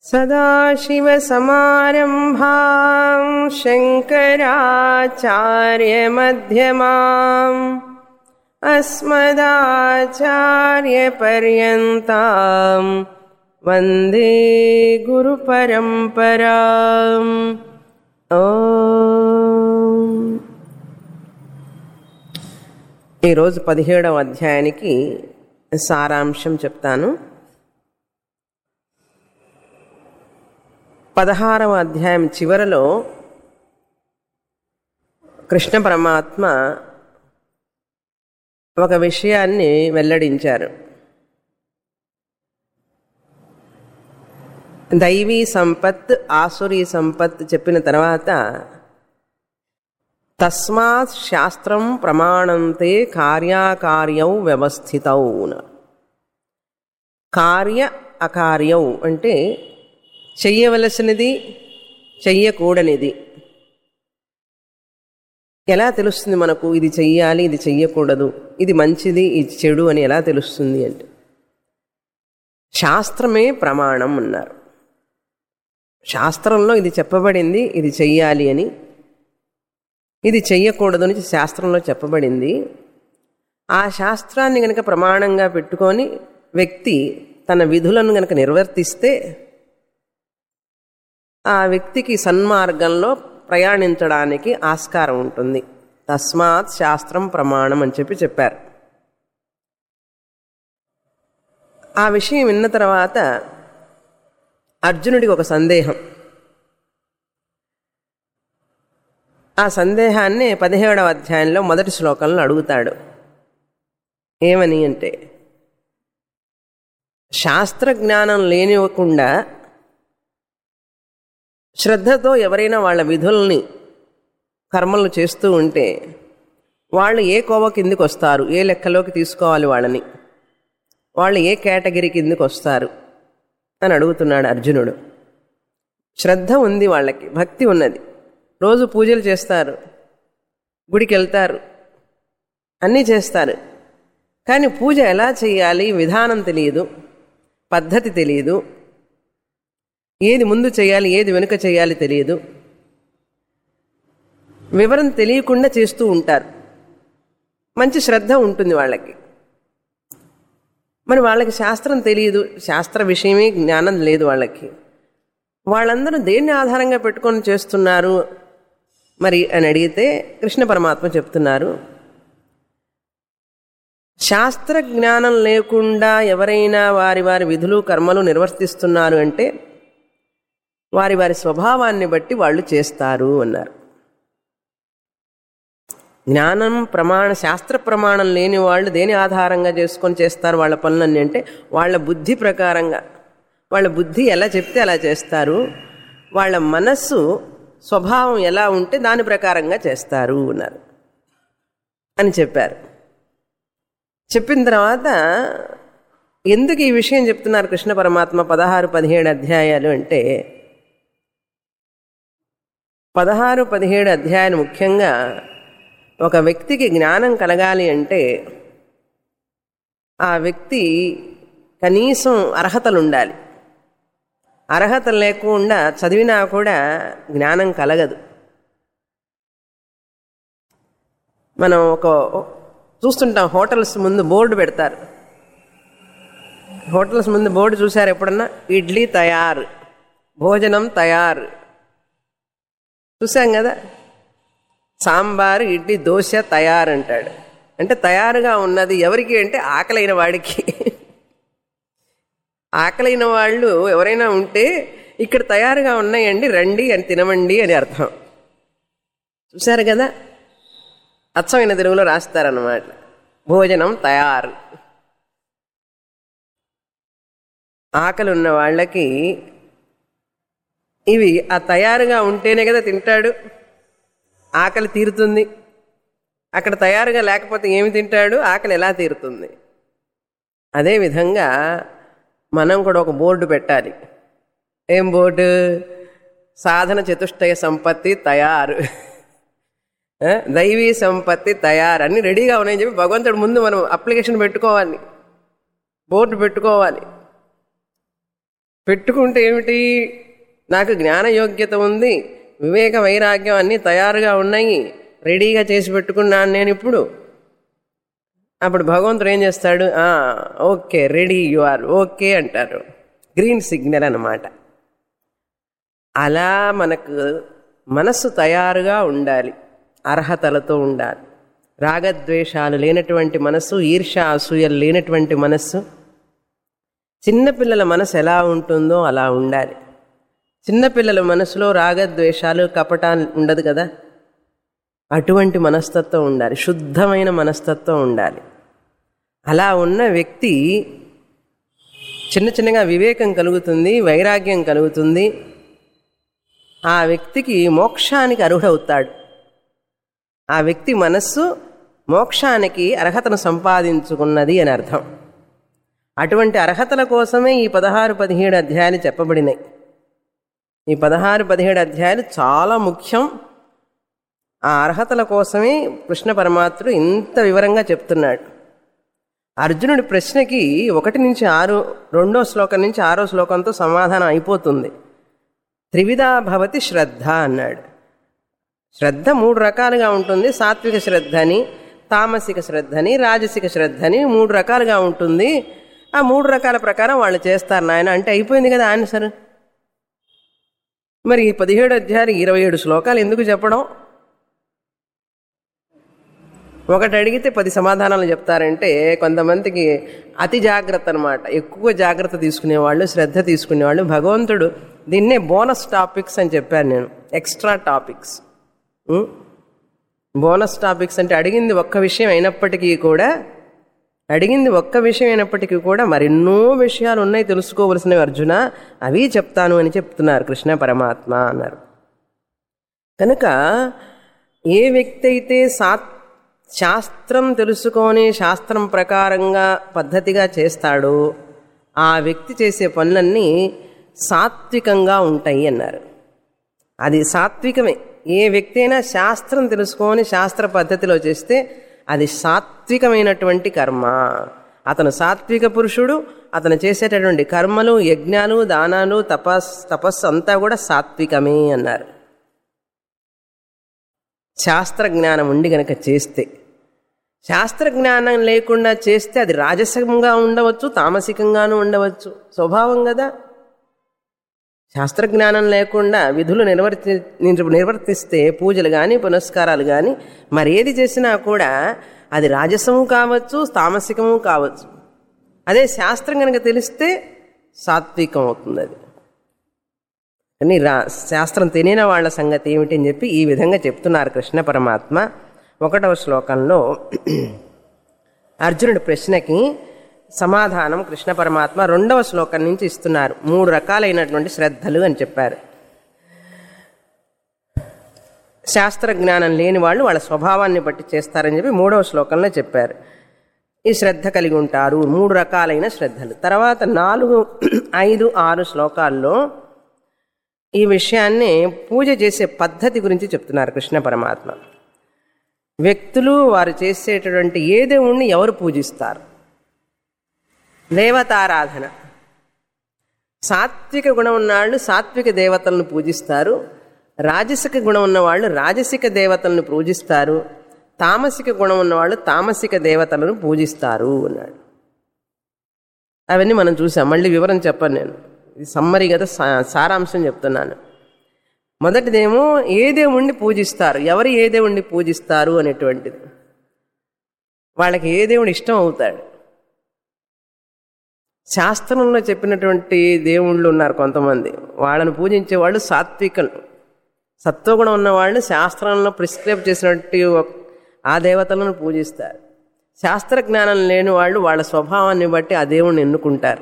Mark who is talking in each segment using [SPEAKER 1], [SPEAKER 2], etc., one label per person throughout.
[SPEAKER 1] सदाशिवसमारम्भां शङ्कराचार्यमध्यमाम् अस्मदाचार्यपर्यन्तां वन्दे गुरुपरम्पराम् ॐ ఈరోజు పదిహేడవ అధ్యాయానికి సారాంశం చెప్తాను పదహారవ అధ్యాయం చివరలో కృష్ణ పరమాత్మ ఒక విషయాన్ని వెల్లడించారు దైవీ సంపత్ ఆసురీ సంపత్ చెప్పిన తర్వాత తస్మాత్ శాస్త్రం ప్రమాణంతే కార్యాకార్యౌ వ్యవస్థితౌ కార్య అకార్యౌ అంటే చెయ్యవలసినది చెయ్యకూడనిది ఎలా తెలుస్తుంది మనకు ఇది చెయ్యాలి ఇది చెయ్యకూడదు ఇది మంచిది ఇది చెడు అని ఎలా తెలుస్తుంది అంటే శాస్త్రమే ప్రమాణం అన్నారు శాస్త్రంలో ఇది చెప్పబడింది ఇది చెయ్యాలి అని ఇది చెయ్యకూడదు అని శాస్త్రంలో చెప్పబడింది ఆ శాస్త్రాన్ని గనక ప్రమాణంగా పెట్టుకొని వ్యక్తి తన విధులను గనక నిర్వర్తిస్తే ఆ వ్యక్తికి సన్మార్గంలో ప్రయాణించడానికి ఆస్కారం ఉంటుంది తస్మాత్ శాస్త్రం ప్రమాణం అని చెప్పి చెప్పారు ఆ విషయం విన్న తర్వాత అర్జునుడికి ఒక సందేహం ఆ సందేహాన్ని పదిహేడవ అధ్యాయంలో మొదటి శ్లోకంలో అడుగుతాడు ఏమని అంటే శాస్త్ర జ్ఞానం లేనివ్వకుండా శ్రద్ధతో ఎవరైనా వాళ్ళ విధుల్ని కర్మలు చేస్తూ ఉంటే వాళ్ళు ఏ కోవ కిందికి వస్తారు ఏ లెక్కలోకి తీసుకోవాలి వాళ్ళని వాళ్ళు ఏ కేటగిరీ కిందికి వస్తారు అని అడుగుతున్నాడు అర్జునుడు శ్రద్ధ ఉంది వాళ్ళకి భక్తి ఉన్నది రోజు పూజలు చేస్తారు గుడికి వెళ్తారు అన్నీ చేస్తారు కానీ పూజ ఎలా చేయాలి విధానం తెలియదు పద్ధతి తెలియదు ఏది ముందు చేయాలి ఏది వెనుక చేయాలి తెలియదు వివరం తెలియకుండా చేస్తూ ఉంటారు మంచి శ్రద్ధ ఉంటుంది వాళ్ళకి మరి వాళ్ళకి శాస్త్రం తెలియదు శాస్త్ర విషయమే జ్ఞానం లేదు వాళ్ళకి వాళ్ళందరూ దేన్ని ఆధారంగా పెట్టుకొని చేస్తున్నారు మరి అని అడిగితే కృష్ణ పరమాత్మ చెప్తున్నారు శాస్త్ర జ్ఞానం లేకుండా ఎవరైనా వారి వారి విధులు కర్మలు నిర్వర్తిస్తున్నారు అంటే వారి వారి స్వభావాన్ని బట్టి వాళ్ళు చేస్తారు అన్నారు జ్ఞానం ప్రమాణ శాస్త్ర ప్రమాణం లేని వాళ్ళు దేని ఆధారంగా చేసుకొని చేస్తారు వాళ్ళ పనులన్నీ అంటే వాళ్ళ బుద్ధి ప్రకారంగా వాళ్ళ బుద్ధి ఎలా చెప్తే అలా చేస్తారు వాళ్ళ మనస్సు స్వభావం ఎలా ఉంటే దాని ప్రకారంగా చేస్తారు అన్నారు అని చెప్పారు చెప్పిన తర్వాత ఎందుకు ఈ విషయం చెప్తున్నారు కృష్ణ పరమాత్మ పదహారు పదిహేడు అధ్యాయాలు అంటే పదహారు పదిహేడు అధ్యాయాలు ముఖ్యంగా ఒక వ్యక్తికి జ్ఞానం కలగాలి అంటే ఆ వ్యక్తి కనీసం అర్హతలు ఉండాలి అర్హత లేకుండా చదివినా కూడా జ్ఞానం కలగదు మనం ఒక చూస్తుంటాం హోటల్స్ ముందు బోర్డు పెడతారు హోటల్స్ ముందు బోర్డు చూశారు ఎప్పుడన్నా ఇడ్లీ తయారు భోజనం తయారు చూసాం కదా సాంబారు ఇడ్లీ దోశ తయారు అంటాడు అంటే తయారుగా ఉన్నది ఎవరికి అంటే ఆకలైన వాడికి ఆకలైన వాళ్ళు ఎవరైనా ఉంటే ఇక్కడ తయారుగా ఉన్నాయండి రండి అని తినమండి అని అర్థం చూశారు కదా అచ్చమైన తెలుగులో రాస్తారన్నమాట భోజనం తయారు ఆకలి ఉన్న వాళ్ళకి ఇవి ఆ తయారుగా ఉంటేనే కదా తింటాడు ఆకలి తీరుతుంది అక్కడ తయారుగా లేకపోతే ఏమి తింటాడు ఆకలి ఎలా తీరుతుంది అదేవిధంగా మనం కూడా ఒక బోర్డు పెట్టాలి ఏం బోర్డు సాధన చతుష్టయ సంపత్తి తయారు ఆ, దైవీ సంపత్తి తయారు అన్ని రెడీగా ఉన్నాయని చెప్పి భగవంతుడు ముందు మనం అప్లికేషన్ పెట్టుకోవాలి బోర్డు పెట్టుకోవాలి పెట్టుకుంటే ఏమిటి నాకు జ్ఞాన యోగ్యత ఉంది వివేక వైరాగ్యం అన్నీ తయారుగా ఉన్నాయి రెడీగా చేసి పెట్టుకున్నాను నేను ఇప్పుడు అప్పుడు భగవంతుడు ఏం చేస్తాడు "ఆ, okay ready you are okay అంటారు గ్రీన్ సిగ్నల్ అన్నమాట అలా మనకు మనస్సు తయారుగా ఉండాలి అర్హతలతో ఉండాలి రాగద్వేషాలు లేనటువంటి మనస్సు ఈర్ష అసూయలు లేనటువంటి మనస్సు చిన్నపిల్లల మనసు ఎలా ఉంటుందో అలా ఉండాలి చిన్నపిల్లల మనసులో రాగద్వేషాలు కపటాలు ఉండదు కదా అటువంటి మనస్తత్వం ఉండాలి శుద్ధమైన మనస్తత్వం ఉండాలి అలా ఉన్న వ్యక్తి చిన్న చిన్నగా వివేకం కలుగుతుంది వైరాగ్యం కలుగుతుంది ఆ వ్యక్తికి మోక్షానికి అర్హుడవుతాడు ఆ వ్యక్తి మనస్సు మోక్షానికి అర్హతను సంపాదించుకున్నది అని అర్థం అటువంటి అర్హతల కోసమే ఈ పదహారు పదిహేడు అధ్యాయాలు చెప్పబడినాయి ఈ పదహారు పదిహేడు అధ్యాయాలు చాలా ముఖ్యం ఆ అర్హతల కోసమే కృష్ణ పరమాత్ముడు ఇంత వివరంగా చెప్తున్నాడు అర్జునుడి ప్రశ్నకి ఒకటి నుంచి ఆరు రెండో శ్లోకం నుంచి ఆరో శ్లోకంతో సమాధానం అయిపోతుంది త్రివిధా భవతి శ్రద్ధ అన్నాడు శ్రద్ధ మూడు రకాలుగా ఉంటుంది సాత్విక శ్రద్ధని తామసిక శ్రద్ధని రాజసిక శ్రద్ధని మూడు రకాలుగా ఉంటుంది ఆ మూడు రకాల ప్రకారం వాళ్ళు చేస్తారు నాయన అంటే అయిపోయింది కదా ఆన్సర్ మరి ఈ పదిహేడు అధ్యాయాలు ఇరవై ఏడు శ్లోకాలు ఎందుకు చెప్పడం ఒకటి అడిగితే పది సమాధానాలు చెప్తారంటే కొంతమందికి అతి జాగ్రత్త అనమాట ఎక్కువ జాగ్రత్త తీసుకునేవాళ్ళు శ్రద్ధ తీసుకునేవాళ్ళు భగవంతుడు దీన్నే బోనస్ టాపిక్స్ అని చెప్పాను నేను ఎక్స్ట్రా టాపిక్స్ ఉం? బోనస్ టాపిక్స్ అంటే అడిగింది ఒక్క విషయం అయినప్పటికీ కూడా అడిగింది ఒక్క విషయం అయినప్పటికీ కూడా మరెన్నో విషయాలు ఉన్నాయి తెలుసుకోవలసినవి అర్జున అవి చెప్తాను అని చెప్తున్నారు కృష్ణ పరమాత్మ అన్నారు కనుక ఏ వ్యక్తి అయితే సా శాస్త్రం తెలుసుకొని శాస్త్రం ప్రకారంగా పద్ధతిగా చేస్తాడో ఆ వ్యక్తి చేసే పనులన్నీ సాత్వికంగా ఉంటాయి అన్నారు అది సాత్వికమే ఏ వ్యక్తి అయినా శాస్త్రం తెలుసుకొని శాస్త్ర పద్ధతిలో చేస్తే అది సాత్వికమైనటువంటి కర్మ అతను సాత్విక పురుషుడు అతను చేసేటటువంటి కర్మలు యజ్ఞాలు దానాలు తపస్ తపస్సు అంతా కూడా సాత్వికమే అన్నారు శాస్త్ర జ్ఞానం ఉండి గనక చేస్తే శాస్త్ర జ్ఞానం లేకుండా చేస్తే అది రాజసంగా ఉండవచ్చు తామసికంగానూ ఉండవచ్చు స్వభావం కదా శాస్త్రజ్ఞానం లేకుండా విధులు నిర్వర్తి నిర్వర్తిస్తే పూజలు కానీ పునస్కారాలు కానీ మరి ఏది చేసినా కూడా అది రాజసము కావచ్చు తామసికము కావచ్చు అదే శాస్త్రం కనుక తెలిస్తే సాత్వికం అవుతుంది అది కానీ రా శాస్త్రం తెలియని వాళ్ళ సంగతి ఏమిటి అని చెప్పి ఈ విధంగా చెప్తున్నారు కృష్ణ పరమాత్మ ఒకటవ శ్లోకంలో అర్జునుడి ప్రశ్నకి సమాధానం కృష్ణ పరమాత్మ రెండవ శ్లోకం నుంచి ఇస్తున్నారు మూడు రకాలైనటువంటి శ్రద్ధలు అని చెప్పారు శాస్త్ర జ్ఞానం లేని వాళ్ళు వాళ్ళ స్వభావాన్ని బట్టి చేస్తారని చెప్పి మూడవ శ్లోకంలో చెప్పారు ఈ శ్రద్ధ కలిగి ఉంటారు మూడు రకాలైన శ్రద్ధలు తర్వాత నాలుగు ఐదు ఆరు శ్లోకాల్లో ఈ విషయాన్ని పూజ చేసే పద్ధతి గురించి చెప్తున్నారు కృష్ణ పరమాత్మ వ్యక్తులు వారు చేసేటటువంటి ఏ దేవుణ్ణి ఎవరు పూజిస్తారు దేవతారాధన సాత్విక గుణం ఉన్నవాళ్ళు సాత్విక దేవతలను పూజిస్తారు రాజసిక గుణం ఉన్నవాళ్ళు రాజసిక దేవతలను పూజిస్తారు తామసిక గుణం ఉన్నవాళ్ళు తామసిక దేవతలను పూజిస్తారు అన్నాడు అవన్నీ మనం చూసాం మళ్ళీ వివరం చెప్పను నేను ఇది సమ్మరి కదా సా- సారాంశం చెప్తున్నాను మొదటిదేమో ఏ దేవుణ్ణి పూజిస్తారు ఎవరు ఏ దేవుణ్ణి పూజిస్తారు అనేటువంటిది వాళ్ళకి ఏ దేవుడు ఇష్టం అవుతాడు శాస్త్రంలో చెప్పినటువంటి దేవుళ్ళు ఉన్నారు కొంతమంది వాళ్ళని పూజించే వాళ్ళు సాత్వికలు సత్వగుణం ఉన్నవాళ్ళు శాస్త్రంలో ప్రిస్క్రైబ్ చేసినట్టు ఒక- ఆ దేవతలను పూజిస్తారు శాస్త్ర జ్ఞానం లేని వాళ్ళు వాళ్ళ స్వభావాన్ని బట్టి ఆ దేవుణ్ణి ఎన్నుకుంటారు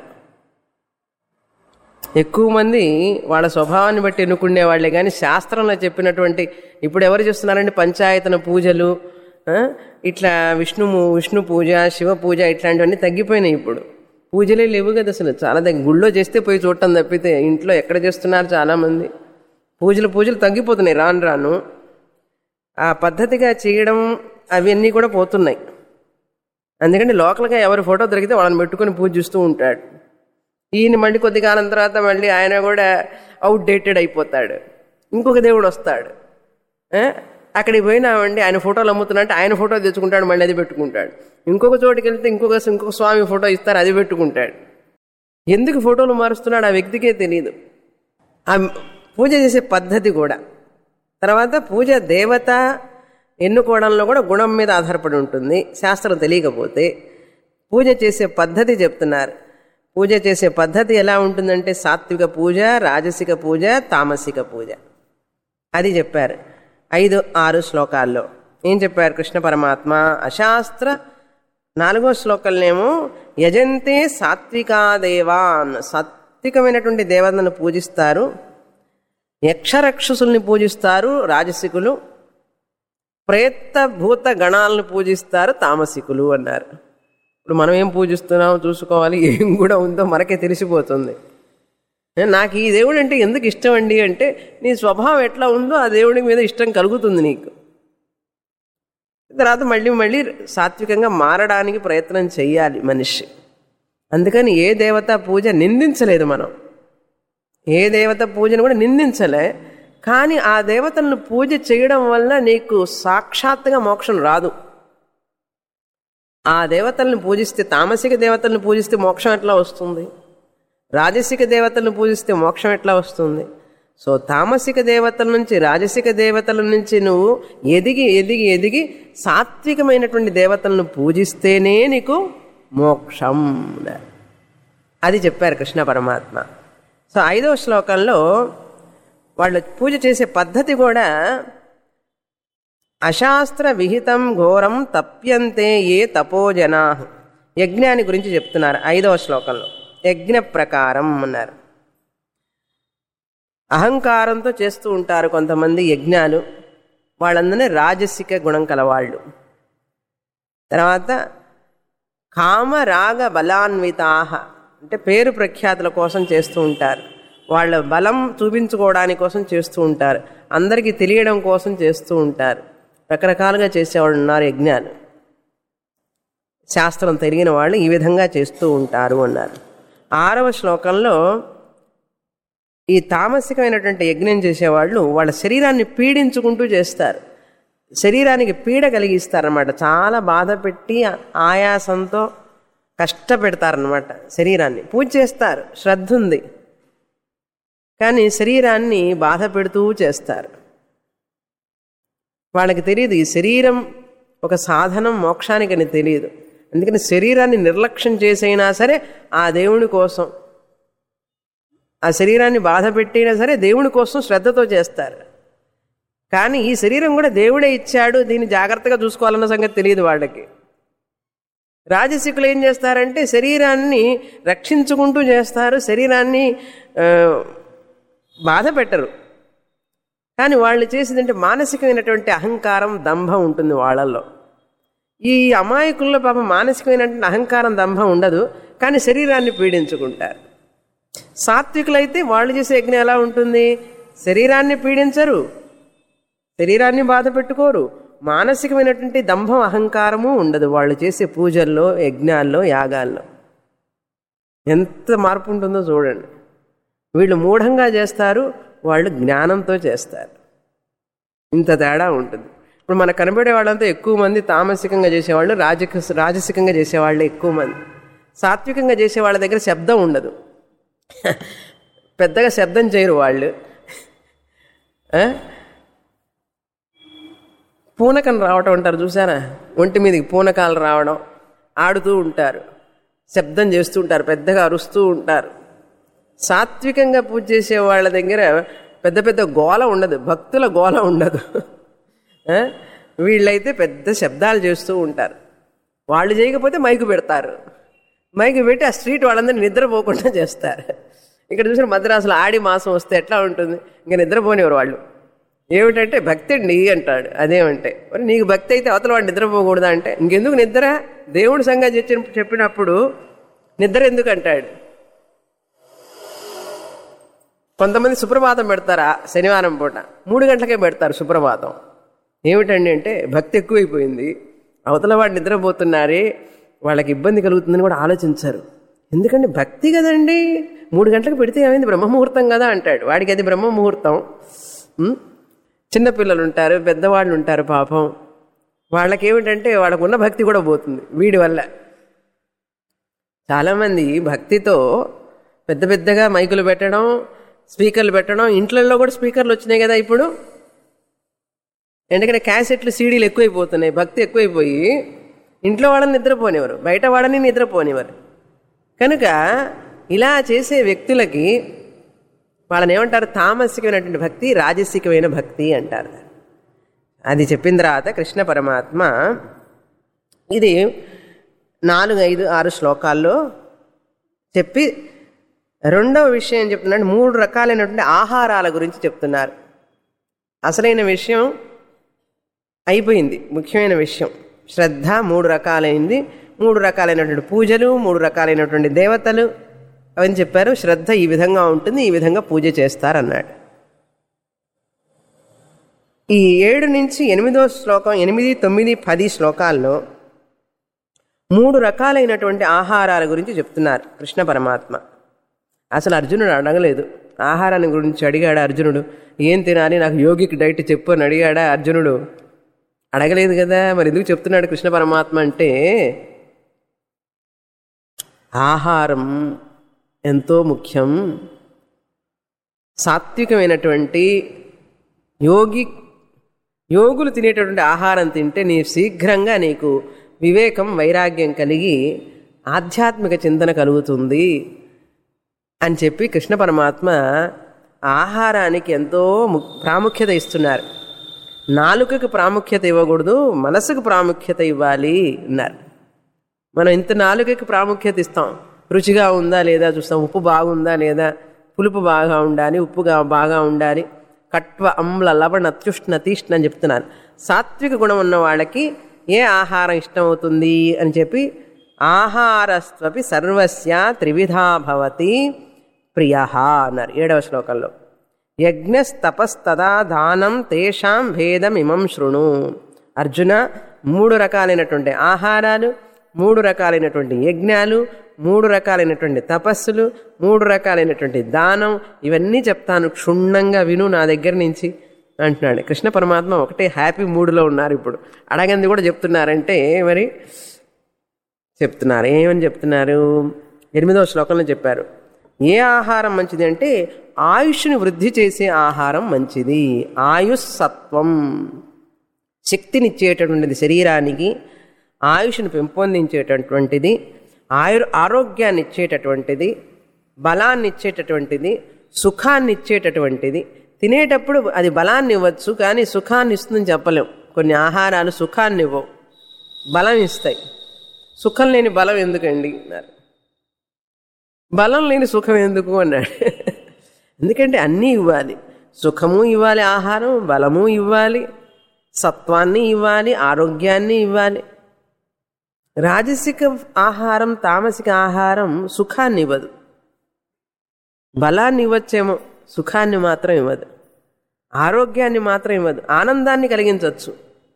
[SPEAKER 1] ఎక్కువ మంది వాళ్ళ స్వభావాన్ని బట్టి ఎన్నుకునే వాళ్ళే కానీ శాస్త్రంలో చెప్పినటువంటి ఇప్పుడు ఎవరు చేస్తున్నారంటే పంచాయతన పూజలు ఆ, ఇట్లా విష్ణు విష్ణు పూజ శివ పూజ ఇట్లాంటివన్నీ తగ్గిపోయినాయి ఇప్పుడు పూజలే లేవు కదా అసలు చాలా దగ్గర గుళ్ళో చేస్తే పోయి చూడటం తప్పితే ఇంట్లో ఎక్కడ చేస్తున్నారు చాలామంది పూజలు పూజలు తగ్గిపోతున్నాయి రాను రాను ఆ పద్ధతిగా చేయడం అవన్నీ కూడా పోతున్నాయి అందుకని లోకల్గా ఎవరి ఫోటో దొరికితే వాళ్ళని పెట్టుకొని పూజిస్తూ ఉంటాడు ఈయన మళ్ళీ కొద్ది కాలం తర్వాత మళ్ళీ ఆయన కూడా అవుట్డేటెడ్ అయిపోతాడు ఇంకొక దేవుడు వస్తాడు ఏ? అక్కడికి పోయినామండి ఆయన ఫోటోలు అమ్ముతున్నట్టు ఆయన ఫోటో తెచ్చుకుంటాడు మళ్ళీ అది పెట్టుకుంటాడు ఇంకొక చోటుకి వెళ్తే ఇంకొక ఇంకొక స్వామి ఫోటో ఇస్తారు అది పెట్టుకుంటాడు ఎందుకు ఫోటోలు మారుస్తున్నాడు ఆ వ్యక్తికే తెలియదు ఆ పూజ చేసే పద్ధతి కూడా తర్వాత పూజ దేవత ఎన్నుకోవడంలో కూడా గుణం మీద ఆధారపడి ఉంటుంది శాస్త్రం తెలియకపోతే పూజ చేసే పద్ధతి చెప్తున్నారు పూజ చేసే పద్ధతి ఎలా ఉంటుందంటే సాత్విక పూజ రాజసిక పూజ తామసిక పూజ అది చెప్పారు ఐదు ఆరు శ్లోకాల్లో ఏం చెప్పారు కృష్ణ పరమాత్మ అశాస్త్ర నాలుగో శ్లోకంలోనేమో యజంతే సాత్వికాదేవాన్ సాత్వికమైనటువంటి దేవతలను పూజిస్తారు యక్షరక్షసుల్ని పూజిస్తారు రాజసికులు ప్రేత భూత గణాలను పూజిస్తారు తామసికులు అన్నారు ఇప్పుడు మనం ఏం పూజిస్తున్నామో చూసుకోవాలి ఏం కూడా ఉందో మనకే తెలిసిపోతుంది నాకు ఈ దేవుడు అంటే ఎందుకు ఇష్టం అండి అంటే నీ స్వభావం ఎట్లా ఉందో ఆ దేవుడి మీద ఇష్టం కలుగుతుంది నీకు తర్వాత మళ్ళీ మళ్ళీ సాత్వికంగా మారడానికి ప్రయత్నం చెయ్యాలి మనిషి అందుకని ఏ దేవత పూజ నిందించలేదు మనం ఏ దేవత పూజను కూడా నిందించలే కానీ ఆ దేవతలను పూజ చేయడం వల్ల నీకు సాక్షాత్తుగా మోక్షం రాదు ఆ దేవతలను పూజిస్తే తామసిక దేవతలను పూజిస్తే మోక్షం ఎట్లా వస్తుంది రాజసిక దేవతలను పూజిస్తే మోక్షం ఎట్లా వస్తుంది సో తామసిక దేవతల నుంచి రాజసిక దేవతల నుంచి నువ్వు ఎదిగి ఎదిగి ఎదిగి సాత్వికమైనటువంటి దేవతలను పూజిస్తేనే నీకు మోక్షం అది చెప్పారు కృష్ణ పరమాత్మ సో ఐదవ శ్లోకంలో వాళ్ళు పూజ చేసే పద్ధతి కూడా అశాస్త్ర విహితం ఘోరం తప్యంతే ఏ తపోజనా యజ్ఞాన్ని గురించి చెప్తున్నారు ఐదవ శ్లోకంలో యజ్ఞ ప్రకారం అన్నారు అహంకారంతో చేస్తూ ఉంటారు కొంతమంది యజ్ఞాలు వాళ్ళందరినీ రాజసిక గుణం కలవాళ్ళు తర్వాత కామ రాగ బలాన్వితాహ అంటే పేరు ప్రఖ్యాతుల కోసం చేస్తూ ఉంటారు వాళ్ళ బలం చూపించుకోవడానికి కోసం చేస్తూ ఉంటారు అందరికీ తెలియడం కోసం చేస్తూ ఉంటారు రకరకాలుగా చేసేవాళ్ళు ఉన్నారు యజ్ఞాలు శాస్త్రం తెలియని వాళ్ళు ఈ విధంగా చేస్తూ ఉంటారు అన్నారు ఆరవ శ్లోకంలో ఈ తామసికమైనటువంటి యజ్ఞం చేసేవాళ్ళు వాళ్ళ శరీరాన్ని పీడించుకుంటూ చేస్తారు శరీరానికి పీడ కలిగిస్తారనమాట చాలా బాధ పెట్టి ఆయాసంతో కష్టపెడతారనమాట శరీరాన్ని పూజ చేస్తారు శ్రద్ధ ఉంది కానీ శరీరాన్ని బాధ పెడుతూ చేస్తారు వాళ్ళకి తెలియదు ఈ శరీరం ఒక సాధనం మోక్షానికని తెలియదు అందుకని శరీరాన్ని నిర్లక్ష్యం చేసైనా సరే ఆ దేవుని కోసం ఆ శరీరాన్ని బాధ పెట్టినా సరే దేవుని కోసం శ్రద్ధతో చేస్తారు కానీ ఈ శరీరం కూడా దేవుడే ఇచ్చాడు దీన్ని జాగ్రత్తగా చూసుకోవాలన్న సంగతి తెలియదు వాళ్ళకి రాజసికులు ఏం చేస్తారంటే శరీరాన్ని రక్షించుకుంటూ చేస్తారు శరీరాన్ని బాధ పెట్టరు కానీ వాళ్ళు చేసేదంటే మానసికమైనటువంటి అహంకారం దంభం ఉంటుంది వాళ్ళల్లో ఈ అమాయకుల్లో పాపం మానసికమైనటువంటి అహంకారం దంభం ఉండదు కానీ శరీరాన్ని పీడించుకుంటారు సాత్వికులైతే వాళ్ళు చేసే యజ్ఞం ఎలా ఉంటుంది శరీరాన్ని పీడించరు శరీరాన్ని బాధ పెట్టుకోరు మానసికమైనటువంటి దంభం అహంకారము ఉండదు వాళ్ళు చేసే పూజల్లో యజ్ఞాల్లో యాగాల్లో ఎంత మార్పు ఉంటుందో చూడండి వీళ్ళు మూఢంగా చేస్తారు వాళ్ళు జ్ఞానంతో చేస్తారు ఇంత తేడా ఉంటుంది ఇప్పుడు మనకు కనబడే వాళ్ళంతా ఎక్కువ మంది తామసికంగా చేసేవాళ్ళు రాజక రాజసికంగా చేసేవాళ్ళు ఎక్కువ మంది సాత్వికంగా చేసే వాళ్ళ దగ్గర శబ్దం ఉండదు పెద్దగా శబ్దం చేయరు వాళ్ళు పూనకం రావటం అంటారు చూసారా ఒంటి మీదకి పూనకాలు రావడం ఆడుతూ ఉంటారు శబ్దం చేస్తూ ఉంటారు పెద్దగా అరుస్తూ ఉంటారు సాత్వికంగా పూజ చేసే వాళ్ళ దగ్గర పెద్ద పెద్ద గోల ఉండదు భక్తుల గోల ఉండదు వీళ్ళైతే పెద్ద శబ్దాలు చేస్తూ ఉంటారు వాళ్ళు చేయకపోతే మైకు పెడతారు మైకు పెట్టి ఆ స్ట్రీట్ వాళ్ళందరినీ నిద్రపోకుండా చేస్తారు ఇక్కడ చూసిన మద్రాసులో ఆడి మాసం వస్తే ఎట్లా ఉంటుంది ఇంకా నిద్రపోనివారు వాళ్ళు ఏమిటంటే భక్తి అండి అంటాడు అదేమంటే మరి నీకు భక్తి అయితే అవతల వాడు నిద్రపోకూడదా అంటే ఇంకెందుకు నిద్ర దేవుడి సంగతి చెప్పిన చెప్పినప్పుడు నిద్ర ఎందుకు అంటాడు కొంతమంది సుప్రభాతం పెడతారా శనివారం పూట మూడు గంటలకే పెడతారు సుప్రభాతం ఏమిటండి అంటే భక్తి ఎక్కువైపోయింది అవతల వాడు నిద్రపోతున్నారే వాళ్ళకి ఇబ్బంది కలుగుతుందని కూడా ఆలోచించారు ఎందుకంటే భక్తి కదండి మూడు గంటలకు పెడితే ఏమైంది బ్రహ్మముహూర్తం కదా అంటాడు వాడికి అది బ్రహ్మముహూర్తం ఉం? చిన్నపిల్లలు ఉంటారు పెద్దవాళ్ళు ఉంటారు పాపం వాళ్ళకేమిటంటే వాళ్ళకున్న భక్తి కూడా పోతుంది వీడి వల్ల చాలామంది భక్తితో పెద్ద పెద్దగా మైకులు పెట్టడం స్పీకర్లు పెట్టడం ఇంట్లలో కూడా స్పీకర్లు వచ్చినాయి కదా ఇప్పుడు ఎందుకంటే క్యాసెట్లు సీడీలు ఎక్కువైపోతున్నాయి భక్తి ఎక్కువైపోయి ఇంట్లో వాళ్ళని నిద్రపోనివ్వరు బయట వాళ్ళని నిద్రపోనివ్వరు కనుక ఇలా చేసే వ్యక్తులకి వాళ్ళని ఏమంటారు తామసికమైనటువంటి భక్తి రాజసికమైన భక్తి అంటారు అది చెప్పిన తర్వాత కృష్ణ పరమాత్మ ఇది నాలుగు ఐదు ఆరు శ్లోకాల్లో చెప్పి రెండవ విషయం ఏం చెప్తున్నాడు మూడు రకాలైనటువంటి ఆహారాల గురించి చెప్తున్నారు అసలైన విషయం అయిపోయింది ముఖ్యమైన విషయం శ్రద్ధ మూడు రకాలైంది మూడు రకాలైనటువంటి పూజలు మూడు రకాలైనటువంటి దేవతలు అవన్నీ చెప్పారు శ్రద్ధ ఈ విధంగా ఉంటుంది ఈ విధంగా పూజ చేస్తారన్నాడు ఈ ఏడు నుంచి ఎనిమిదో శ్లోకం ఎనిమిది తొమ్మిది పది శ్లోకాల్లో మూడు రకాలైనటువంటి ఆహారాల గురించి చెప్తున్నారు కృష్ణ పరమాత్మ అసలు అర్జునుడు అడగలేదు ఆహారాన్ని గురించి అడిగాడా అర్జునుడు ఏం తినాలి నాకు యోగిక్ డైట్ చెప్పు అని అడిగాడా అర్జునుడు అడగలేదు కదా మరి ఎందుకు చెప్తున్నాడు కృష్ణ పరమాత్మ అంటే ఆహారం ఎంతో ముఖ్యం సాత్వికమైనటువంటి యోగి యోగులు తినేటటువంటి ఆహారం తింటే నీ శీఘ్రంగా నీకు వివేకం వైరాగ్యం కలిగి ఆధ్యాత్మిక చింతన కలుగుతుంది అని చెప్పి కృష్ణ పరమాత్మ ఆహారానికి ఎంతో ము- ప్రాముఖ్యత ఇస్తున్నారు నాలుకకు ప్రాముఖ్యత ఇవ్వకూడదు మనసుకు ప్రాముఖ్యత ఇవ్వాలి అన్నారు మనం ఇంత నాలుకకి ప్రాముఖ్యత ఇస్తాం రుచిగా ఉందా లేదా చూస్తాం ఉప్పు బాగుందా లేదా పులుపు బాగా ఉండాలి ఉప్పుగా బాగా ఉండాలి కట్వ అమ్ల లవణ అత్యుష్ణ తీష్ణ అని చెప్తున్నాను సాత్విక గుణం ఉన్న వాళ్ళకి ఏ ఆహారం ఇష్టమవుతుంది అని చెప్పి ఆహారస్వపి సర్వస్య త్రివిధా భవతి ప్రియ అన్నారు ఏడవ శ్లోకంలో యజ్ఞస్తపస్తదా దానం తేషాం భేదమిమం శృణు అర్జున మూడు రకాలైనటువంటి ఆహారాలు మూడు రకాలైనటువంటి యజ్ఞాలు మూడు రకాలైనటువంటి తపస్సులు మూడు రకాలైనటువంటి దానం ఇవన్నీ చెప్తాను క్షుణ్ణంగా విను నా దగ్గర నుంచి అంటున్నాడు కృష్ణ పరమాత్మ ఒకటే హ్యాపీ మూడ్లో ఉన్నారు ఇప్పుడు అడగంది కూడా చెప్తున్నారంటే మరి చెప్తున్నారు ఏమని చెప్తున్నారు ఎనిమిదవ శ్లోకంలో చెప్పారు ఏ ఆహారం మంచిది అంటే ఆయుష్ని వృద్ధి చేసే ఆహారం మంచిది ఆయుష్ సత్వం శక్తినిచ్చేటటువంటిది శరీరానికి ఆయుష్ను పెంపొందించేటటువంటిది ఆయు ఆరోగ్యాన్ని ఇచ్చేటటువంటిది బలాన్ని ఇచ్చేటటువంటిది సుఖాన్ని ఇచ్చేటటువంటిది తినేటప్పుడు అది బలాన్ని ఇవ్వచ్చు కానీ సుఖాన్ని ఇస్తుందని చెప్పలేం కొన్ని ఆహారాలు సుఖాన్ని ఇవ్వవు బలం ఇస్తాయి సుఖం లేని బలం ఎందుకండి అన్నారు బలం లేని సుఖం ఎందుకు అన్నాడు ఎందుకంటే అన్నీ ఇవ్వాలి సుఖము ఇవ్వాలి ఆహారం బలము ఇవ్వాలి సత్వాన్ని ఇవ్వాలి ఆరోగ్యాన్ని ఇవ్వాలి రాజసిక ఆహారం తామసిక ఆహారం సుఖాన్ని ఇవ్వదు బలాన్ని ఇవ్వచ్చేమో సుఖాన్ని మాత్రం ఇవ్వదు ఆరోగ్యాన్ని మాత్రం ఇవ్వదు ఆనందాన్ని కలిగించవచ్చు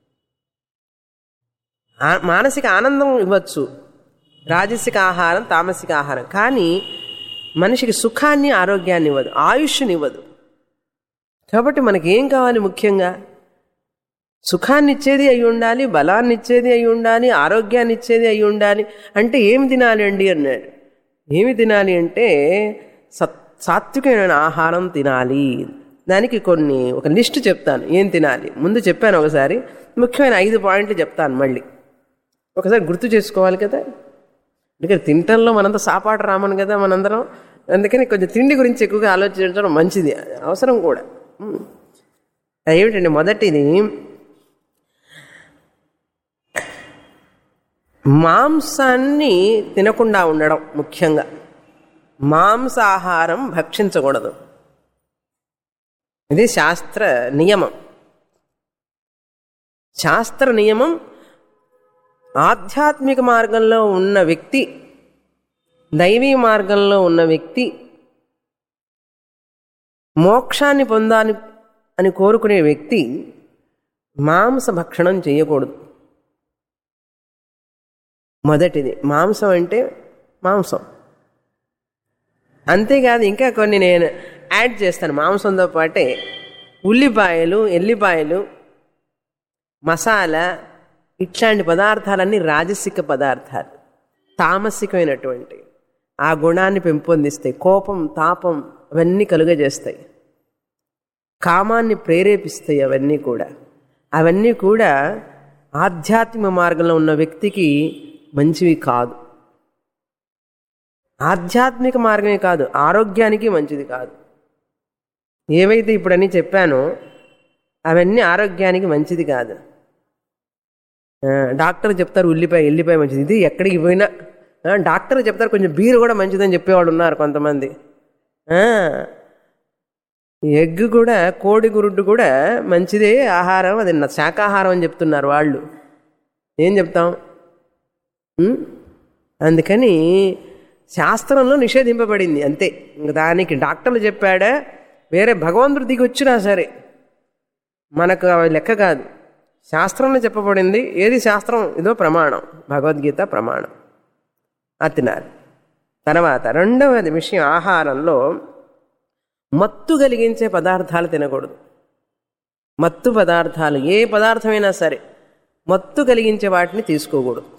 [SPEAKER 1] ఆ- మానసిక ఆనందం ఇవ్వచ్చు రాజసిక ఆహారం తామసిక ఆహారం కానీ మనిషికి సుఖాన్ని ఆరోగ్యాన్ని ఇవ్వదు ఆయుష్ని ఇవ్వదు కాబట్టి మనకి ఏం కావాలి ముఖ్యంగా సుఖాన్ని ఇచ్చేది అయి ఉండాలి బలాన్ని ఇచ్చేది అయి ఉండాలి ఆరోగ్యాన్ని ఇచ్చేది అయి ఉండాలి అంటే ఏమి తినాలి అండి అన్నాడు ఏమి తినాలి అంటే సత్ సాత్వికమైన ఆహారం తినాలి దానికి కొన్ని ఒక లిస్ట్ చెప్తాను ఏం తినాలి ముందు చెప్పాను ఒకసారి ముఖ్యమైన ఐదు పాయింట్లు చెప్తాను మళ్ళీ ఒకసారి గుర్తు చేసుకోవాలి కదా అందుకని తింటంలో మనంతా సాపాటు రామను కదా మనందరం అందుకని కొంచెం తిండి గురించి ఎక్కువగా ఆలోచించడం మంచిది అవసరం కూడా ఉమ్. అదేమిటండి మొదటిది మాంసాన్ని తినకుండా ఉండడం ముఖ్యంగా మాంసాహారం భక్షించకూడదు ఇది శాస్త్ర నియమం శాస్త్ర నియమం ఆధ్యాత్మిక మార్గంలో ఉన్న వ్యక్తి దైవీ మార్గంలో ఉన్న వ్యక్తి మోక్షాన్ని పొందాలి అని కోరుకునే వ్యక్తి మాంస భక్షణం చేయకూడదు మొదటిది మాంసం అంటే మాంసం అంతేకాదు ఇంకా కొన్ని నేను యాడ్ చేస్తాను మాంసంతో పాటే ఉల్లిపాయలు ఎల్లిపాయలు మసాలా ఇట్లాంటి పదార్థాలన్నీ రాజసిక పదార్థాలు తామసికమైనటువంటి ఆ గుణాన్ని పెంపొందిస్తాయి కోపం తాపం అవన్నీ కలుగజేస్తాయి కామాన్ని ప్రేరేపిస్తాయి అవన్నీ కూడా అవన్నీ కూడా ఆధ్యాత్మిక మార్గంలో ఉన్న వ్యక్తికి మంచివి కాదు ఆధ్యాత్మిక మార్గమే కాదు ఆరోగ్యానికి మంచిది కాదు ఏవైతే ఇప్పుడన్నీ చెప్పానో అవన్నీ ఆరోగ్యానికి మంచిది కాదు ఆ, డాక్టర్ చెప్తారు ఉల్లిపాయ ఎల్లిపాయ మంచిది ఇది ఎక్కడికి పోయినా ఆ, డాక్టర్ చెప్తారు కొంచెం బీరు కూడా మంచిదని చెప్పేవాళ్ళు ఉన్నారు కొంతమంది ఆ, ఎగ్ కూడా కోడి గురుడ్డు కూడా మంచిదే ఆహారం అది నా- శాకాహారం అని చెప్తున్నారు వాళ్ళు ఏం చెప్తాం ఉం? అందుకని శాస్త్రంలో నిషేధింపబడింది అంతే ఇంక దానికి డాక్టర్లు చెప్పాడా వేరే భగవంతుడు దిగి వచ్చినా సరే మనకు అవి లెక్క కాదు శాస్త్రంలో చెప్పబడింది ఏది శాస్త్రం ఇదో ప్రమాణం భగవద్గీత ప్రమాణం అది తినాలి తర్వాత రెండవది విషయం ఆహారంలో మత్తు కలిగించే పదార్థాలు తినకూడదు మత్తు పదార్థాలు ఏ పదార్థమైనా సరే మత్తు కలిగించే వాటిని తీసుకోకూడదు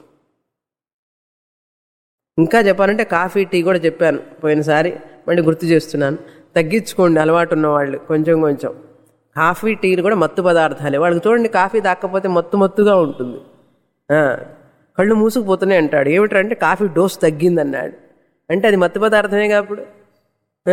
[SPEAKER 1] ఇంకా చెప్పాలంటే కాఫీ టీ కూడా చెప్పాను పోయినసారి మళ్ళీ గుర్తు చేస్తున్నాను తగ్గించుకోండి అలవాటు ఉన్నవాళ్ళు కొంచెం కొంచెం కాఫీ టీలు కూడా మత్తు పదార్థాలే వాళ్ళకి చూడండి కాఫీ తాకపోతే మత్తు మత్తుగా ఉంటుంది ఆ, కళ్ళు మూసుకుపోతున్నాయి అంటాడు ఏమిటంటే కాఫీ డోస్ తగ్గిందన్నాడు అంటే అది మత్తు పదార్థమే అప్పుడు ఆ?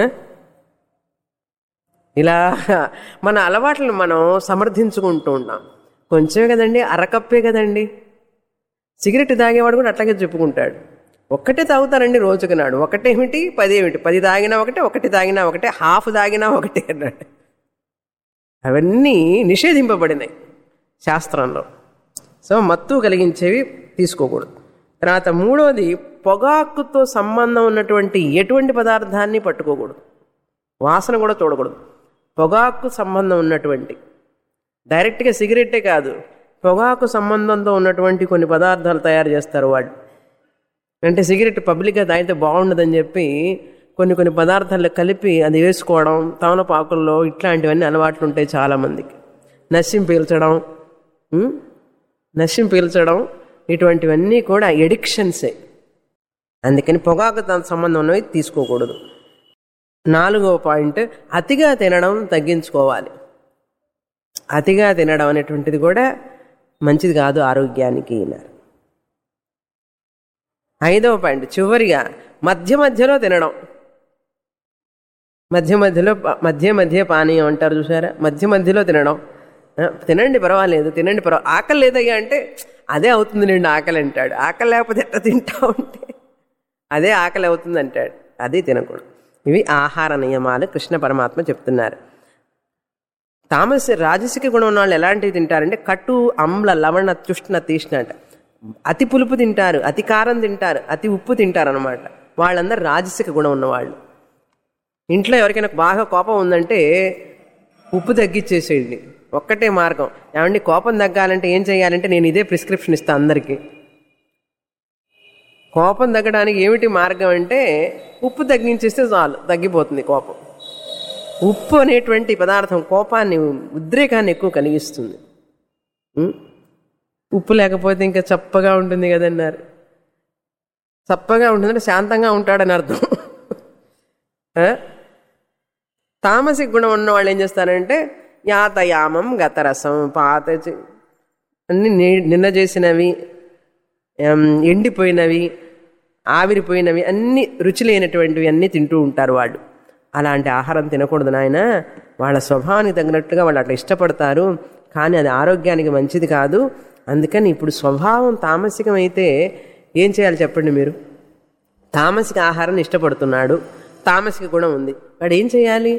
[SPEAKER 1] ఇలా మన అలవాట్లను మనం సమర్థించుకుంటూ ఉంటాం కొంచెమే కదండి అరకప్పే కదండి సిగరెట్ తాగేవాడు కూడా అట్లాగే చెప్పుకుంటాడు ఒక్కటే తాగుతారండి రోజుకి నాడు ఒకటేమిటి పదేమిటి పది తాగినా ఒకటే ఒకటి తాగినా ఒకటే హాఫ్ తాగినా ఒకటే అన్నాడు అవన్నీ నిషేధింపబడినాయి శాస్త్రంలో సో మత్తు కలిగించేవి తీసుకోకూడదు తర్వాత మూడోది పొగాకుతో సంబంధం ఉన్నటువంటి ఎటువంటి పదార్థాన్ని పట్టుకోకూడదు వాసన కూడా చూడకూడదు పొగాకు సంబంధం ఉన్నటువంటి డైరెక్ట్గా సిగరెట్టే కాదు పొగాకు సంబంధంతో ఉన్నటువంటి కొన్ని పదార్థాలు తయారు చేస్తారు వాళ్ళు అంటే సిగరెట్ పబ్లిక్గా తాగితే బాగుండదని చెప్పి కొన్ని కొన్ని పదార్థాలు కలిపి అది వేసుకోవడం తమలపాకుల్లో ఇట్లాంటివన్నీ అలవాట్లు ఉంటాయి చాలామందికి నస్యం పీల్చడం ఉం? నస్యం పీల్చడం ఇటువంటివన్నీ కూడా ఎడిక్షన్సే అందుకని పొగాకు దాని సంబంధం ఉన్నవి తీసుకోకూడదు నాలుగవ పాయింట్ అతిగా తినడం తగ్గించుకోవాలి అతిగా తినడం అనేటువంటిది కూడా మంచిది కాదు ఆరోగ్యానికి అన్నారు ఐదవ పాయింట్ చివరిగా మధ్య మధ్యలో తినడం మధ్య మధ్యలో ప- మధ్య మధ్య పానీయం అంటారు చూసారా మధ్య మధ్యలో తినడం ఆ, తినండి పర్వాలేదు తినండి పర్వా ఆకలి లేదయ్యా అంటే అదే అవుతుంది నిండు ఆకలి అంటాడు ఆకలి లేకపోతే ఎట్లా తింటా ఉంటే అదే ఆకలి అవుతుంది అంటాడు అది తినకూడదు ఇవి ఆహార నియమాలు కృష్ణ పరమాత్మ చెప్తున్నారు తామస రాజసిక గుణం ఉన్న వాళ్ళు ఎలాంటివి తింటారంటే కట్టు అమ్ల లవణ తుష్ణ తీష్ణ అంట అతి పులుపు తింటారు అతి కారం తింటారు అతి ఉప్పు తింటారు అనమాట వాళ్ళందరూ రాజసిక గుణం ఉన్నవాళ్ళు ఇంట్లో ఎవరికైనా బాగా కోపం ఉందంటే ఉప్పు తగ్గించేసేయండి ఒక్కటే మార్గం ఏమండి కోపం తగ్గాలంటే ఏం చేయాలంటే నేను ఇదే ప్రిస్క్రిప్షన్ ఇస్తాను అందరికీ కోపం తగ్గడానికి ఏమిటి మార్గం అంటే ఉప్పు తగ్గించేస్తే చాలు తగ్గిపోతుంది కోపం ఉప్పు అనేటువంటి పదార్థం కోపాన్ని ఉద్రేకాన్ని ఎక్కువ కలిగిస్తుంది ఉం? ఉప్పు లేకపోతే ఇంకా చప్పగా ఉంటుంది కదన్నారు చప్పగా ఉంటుందంటే శాంతంగా ఉంటాడని అర్థం ఆ? తామసిక గుణం ఉన్న వాళ్ళు ఏం చేస్తారంటే యాతయామం గతరసం పాత చే- అన్ని ని- నిన్న చేసినవి ఎం, ఎండిపోయినవి ఆవిరిపోయినవి అన్ని రుచి లేనటువంటివి అన్నీ తింటూ ఉంటారు వాళ్ళు అలాంటి ఆహారం తినకూడదు నాయన వాళ్ళ స్వభావానికి తగినట్టుగా వాళ్ళు అట్లా ఇష్టపడతారు కానీ అది ఆరోగ్యానికి మంచిది కాదు అందుకని ఇప్పుడు స్వభావం తామసికం అయితే ఏం చేయాలి చెప్పండి మీరు తామసిక ఆహారాన్ని ఇష్టపడుతున్నాడు తామసిక గుణం ఉంది వాడు ఏం చేయాలి